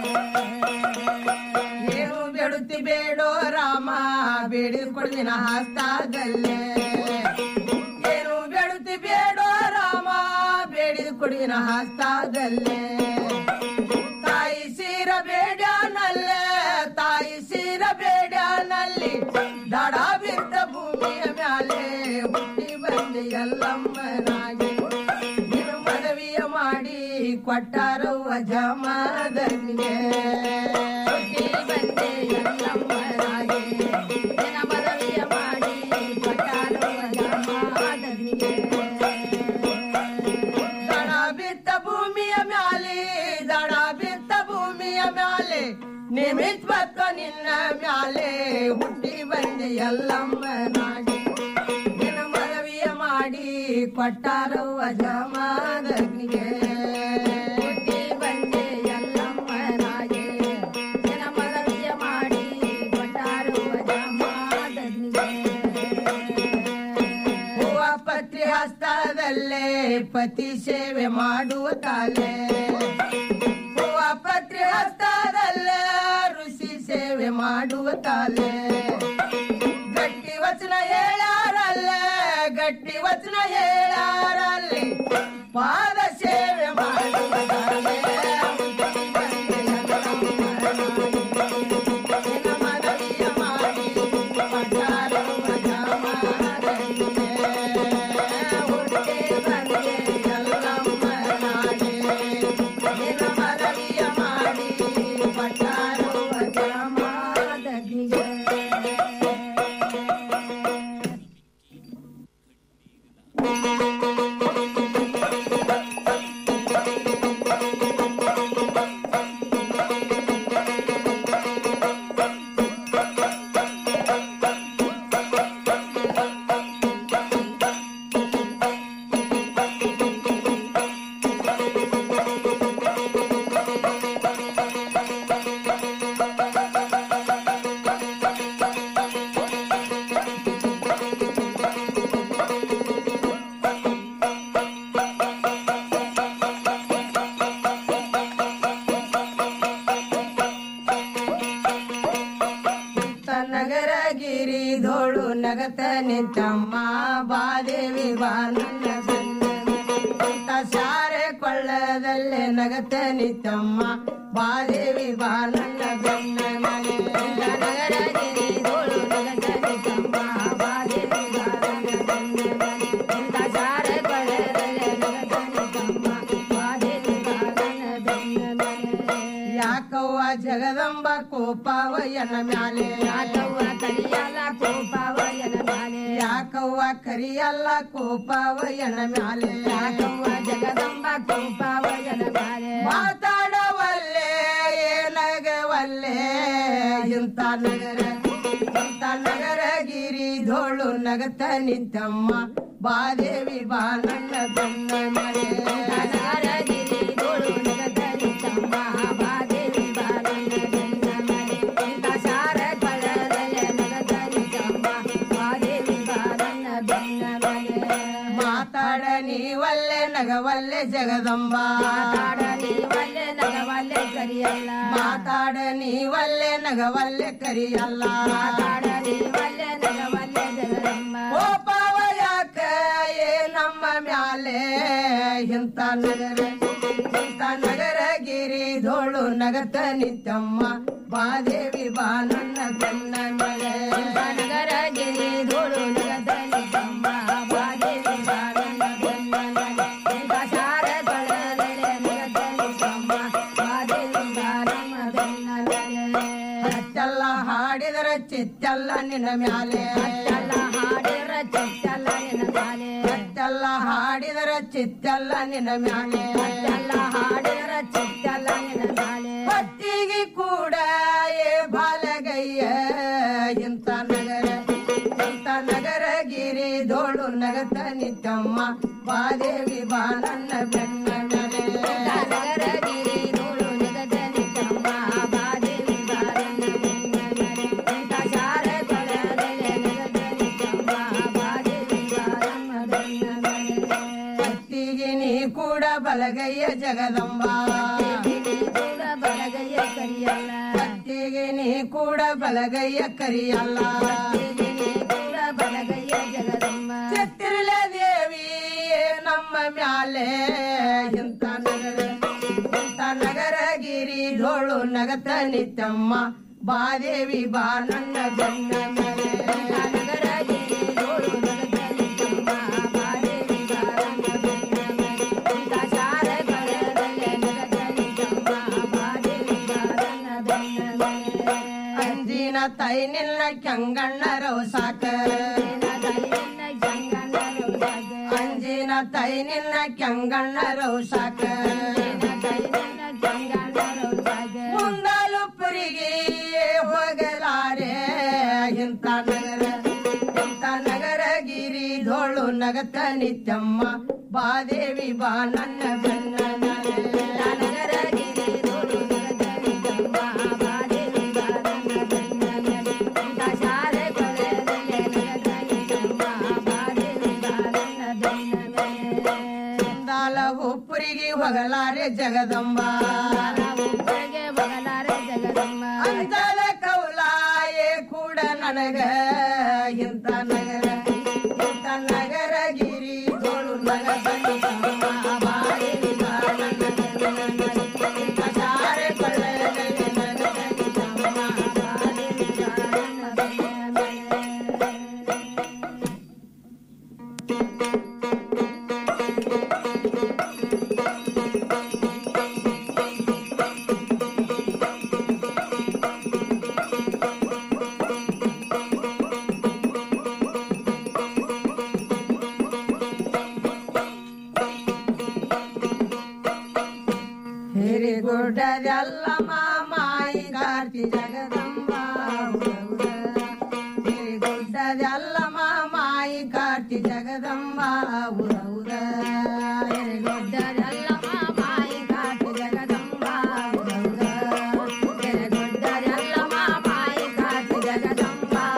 ಏನು ಬೇಡುತ್ತಿ ಬೇಡೋ ರಾಮ ಬೇಡಿದ ಕೊಡ್ದಿನ ಹಸ್ತಾದಲ್ಲೇ ಏನು ಬೇಡುತ್ತಿ ಬೇಡೋ ರಾಮ ಬೇಡಿದ ಕೊಡಿನ ಹಸ್ತಾದಲ್ಲೇ ತಾಯಿ ಸೀರ ಬೇಡನಲ್ಲೇ ತಾಯಿ ಸೀರ ಬೇಡನಲ್ಲಿ ದಡ ಬಿದ್ದ ಭೂಮಿಯ ಮ್ಯಾಲೆ ಹುಟ್ಟಿ ಬಂದೆ ಎಲ್ಲಮ್ಮನಾಗಿ ನೀನು ಮನವಿಯ ಮಾಡಿ ಕೊಟ್ಟಾರೋ ಜಮಾದನಿಗೆ ಹುಟ್ಟಿ ಬಂದೆ ಎಲ್ಲಮ್ಮನಾಗಿ ನಿನ್ನ ಮನವಿಯ ಮಾಡಿ ಕೊಟ್ಟಾರೋ ಜಮಾದನಿಗೆ ದಡ ಬಿತ್ತ ಭೂಮಿಯ ಮ್ಯಾಲೆ ದಡ ಬಿತ್ತ ಭೂಮಿಯ ಮ್ಯಾಲೆ ನಿಮಿತ್ ಬತ್ತ ನಿನ್ನ ಮ್ಯಾಲೆ ಹುಟ್ಟಿ ಬಂದೆ ಎಲ್ಲಮ್ಮನಾಗಿ ನಿನ್ನ ಮನವಿಯ ಮಾಡಿ ಕೊಟ್ಟಾರೋ ಅಜಮಾದನಿಗೆ ಹುಟ್ಟಿ ಬಂದೆ ಎಲ್ಲಮ್ಮನಾಗಿ ನಿನ್ನ ಮನವಿಯ ಮಾಡಿ ಕೊಟ್ಟಾರೋ ಅಜಮಾದನಿಗೆ ಹೂವ ಪತ್ರಿ ಹಸ್ತದಲ್ಲಿ ಮಾಡುವಲ್ಲೇ ಪತಿ ಸೇವೆ ಮಾಡುವ ತಾಲೆ ಹೂವ ಪತ್ರಿ ಹಸ್ತದಲ್ಲೇ ಋಷಿ ಸೇವೆ ಮಾಡುವ ತಾಲೆ ಗಟ್ಟಿ ವಚನ ಹೇಳಾರಲ್ಲ ಗಟ್ಟಿ ವಚನ ಹೇಳಾರಲ್ಲಿ ಪಾದ ಸೇವೆ ಮಾಡುವ ತಾಲೆ ನಗರ ಗಿರಿ ಧೋಳು ನಗತ ನಿಂತಮ್ಮ ಬಾದೇವಿ ಬಾನನ್ನ ಅಂತ ಸಾರೆ ಕೊಳ್ಳದಲ್ಲೇ ನಗತ ನಿಂತಮ್ಮ ಬಾದೇವಿ ಬಾನನ್ನ ಬೆನ್ನ ಮನೆ ನಗರ ಗಿರಿ ಧೋಳು ನಗತ ನಿಂತಮ್ಮ ಬಾದೇವಿ ಬಾನನ್ನ ಬೆನ್ನ ಮನೆ ಅಂತ ಸಾರೆ ಕೊಳ್ಳದಲ್ಲೇ ನಗತ ನಿಂತಮ್ಮ ಬಾದೇವಿ ಬಾನನ್ನ ಬೆನ್ನ ಮನೆ ಯಾಕವ್ವ ಜಗದಂಬ ಕೋಪಾವಯನ ಮ್ಯಾಲೆ ಯಾಕವ್ವ ಕರಿಯಲ್ಲ ಕೋಪಾವಯನ ಮ್ಯಾಲೆ ಯಾಕವ್ವ ಕರಿಯಲ್ಲ ಕೋಪಾವಯನ ಮ್ಯಾಲೆ ಯಾಕವ್ವ ಜಗದಂಬ ಕೋಪಾವಯನ ಮ್ಯಾಲೆ ಮಾತಾಡವಲ್ಲೆ ಏನಗವಲ್ಲೆ ಇಂಥ ನಗರ ಇಂಥ ನಗರ ಗಿರಿ ಧೋಳು ನಗತ ನಿಂತಮ್ಮ ಬಾದೇವಿ ಬಾ ನನ್ನ ಬೆನ್ನ ಮನೆ ನಗರ ಗಿರಿ ಧೋಳು ನಗತ ನಿಂತಮ್ಮ ಬಾದೇವಿ ಬಾ ನನ್ನ ಬೆನ್ನ ಮನೆ ಇಂಥ ಸಾರ ಕೊಳ್ಳದಲೆ ನಗತ ನಿಂತಮ್ಮ ಬಾದೇವಿ ಬಾ ನನ್ನ ಬೆನ್ನ ಮನೆ ಮಾತಾಡ ನೀವಲ್ಲೆ ನಗವಲ್ಲೆ ಜಗದಂಬ ಮಾತಾಡ ನೀವಲ್ಲೆ ನಗವಲ್ಲೆ ಕರಿಯಲ್ಲ ಮಾತಾಡ ನೀವಲ್ಲೆ ನಗವಲ್ಲೆ ಕರಿಯಲ್ಲ ಮಾತಾಡ ನೀವಲ್ಲೆ ನಗವಲ್ಲೆ ಜಗದಂಬ ಕೋಪವ ಯಾಕ ಏ ನಮ್ಮ ಮ್ಯಾಲೆ ಇಂಥ ನಗರ ಇಂಥ ನಗರ ಗಿರಿ ಧೋಳು ನಗತ ನಿಂತಮ್ಮ ಬಾದೇವಿ ಬಾ ನನ್ನ ಬೆನ್ನ ಮಳೆ ನಗರ ಗಿರಿ ಧೋಳು ನಗತ ನಿಂತಮ್ಮ ಬಾದೇವಿ ಬಾ ನನ್ನ ಬೆನ್ನ ಮಳೆ ಇಂಥ ಸಾರ ತೊಳೆದಲೆ ನಗತ ನಿಂತಮ್ಮ ಬಾದೇವಿ ಬಾ ನಮ್ಮ ಬೆನ್ನ ಮಳೆ ಅಚ್ಚಲ್ಲ ಹಾಡಿದರ ಚಿಚ್ಚಲ್ಲ ನಿನ್ನ ಮ್ಯಾಲೆ ಅಚ್ಚಲ್ಲ ಹಾಡಿದರ ಚಿಚ್ಚಲ್ಲ ನಿನ್ನ ಮ್ಯಾಲೆ ಅಚ್ಚಲ್ಲ ಹಾಡಿದರ ಚಿಚ್ಚಲ್ಲ ನಿನ್ನ ಮ್ಯಾಲೆ ಅಚ್ಚಲ್ಲ ಹಾಡಿದರ ಚಿಚ್ಚಲ್ಲ ನಿನ್ನ ಮ್ಯಾಲೆ ಹೊತ್ತಿಗೆ ಕೂಡ ಏ ಬಾಲಗಯ್ಯ ಇಂಥ ನಗರ ಇಂಥ ನಗರ ಗಿರಿ ಧೋಳು ನಗತ ನಿತ್ತಮ್ಮ ಬಾದೇವಿ ಬಾ ನನ್ನ ಬೆನ್ನ ಮೇಲೆ ನಗರ ಗಿರಿ ಧೋಳು ನಗತ ನಿತ್ತಮ್ಮ ಬಾದೇವಿ ಬಾ ನನ್ನ ಬೆನ್ನ ಮೇಲೆ ಇಂಥ ಸಾರ ಕೊಳದಲೆ ನಗತ ನಿತ್ತಮ್ಮ ಬಾದೇವಿ ಬಾ ನಮ್ಮ ಬೆನ್ನ ಮೇಲೆ ಹೊತ್ತಿಗೆ ನೀ ಕೂಡ ಬಲಗಯ್ಯ ಜಗದಂಬ ಕೂಡ ಬಲಗಯ್ಯ ಕರಿಯಲ್ಲ ಹೊತ್ತಿಗೆ ನೀ ಕೂಡ ಬಲಗಯ್ಯ ಕರಿಯಲ್ಲ ಕೂಡ ಬಲಗಯ್ಯ ಜಗದಂಬ ಛತ್ರಲ ದೇವಿ ನಮ್ಮ ಮ್ಯಾಲೆ ಇಂಥ ನಗರ ಇಂಥ ನಗರ ಗಿರಿ ಧೋಳು ನಗತ ನಿತ್ತಮ್ಮ ಬಾದೇವಿ ಬಾ ನನ್ನ ಬೆನ್ನ ಮೇಲೆ ನಗರ ಗಿರಿ ಧೋಳು ನಗತ ನಿತ್ತಮ್ಮ ಬಾದೇವಿ ಬಾ ನನ್ನ ಬೆನ್ನ ಮೇಲೆ ಇಂಥ ಸಾರ ಕಳೆದಲೆ ನಗತ ನಿತ್ತಮ್ಮ ಬಾದೇವಿ ಬಾ ನನ್ನ ಬೆನ್ನ ಮೇಲೆ ಅಂಜಿನ ತೈ ನಿನ್ನ ಕಂಗಣ್ಣರವು ಸಾಕ ಅಂಜಿನ ತೈ ನಿನ್ನ ಕಂಗಣ್ಣರವು ಸಾಕ ಮುಂದಲು ಪುರಿಗೆ ಹೋಗಲಾರೆ ಇಂಥ ನಗರ ಇಂಥ ನಗರ ಗಿರಿ ಧೋಳು ನಗತ ನಿತ್ಯಮ್ಮ ಬಾದೇವಿ ಬಾ ನನ್ನ ಬೆನ್ನ ಮೇಲೆ. ನಗರ ಗಿರಿ ಧೋಳು ನಗತ ನಿತ್ಯಮ್ಮ ಬಾದೇವಿ ಬಾ ನನ್ನ ಬೆನ್ನ ಮೇಲೆ. ಇಂಥ ಶಾಲೆ ಕೊಳೆದಲೆ ನಗತ ನಿತ್ಯಮ್ಮ ಬಾದೇವಿ ಬಾ ನನ್ನ ಬೆನ್ನ ಮೇಲೆ. ಬಗಲಾರೆ ಜಗದಂಬ ಅಂಜಲ ಕೌಲಾಯೇ ಕೂಡ ನನಗ ಇಂಥ ನಗರ ಇಂಥ ನಗರ ಗಿರಿ ತೋಳು ನಗ ಹಿರಿಗುಡ್ಡದೆಲ್ಲ ಮಾಮಾಯಿ ಕಾರ್ತಿ ಜಗದಂಬ ಹಿರಿಗುಡ್ಡದೆಲ್ಲ ಮಾಮಾಯಿ ಕಾರ್ತಿ ಜಗದಂಬ ಉರ ಉರ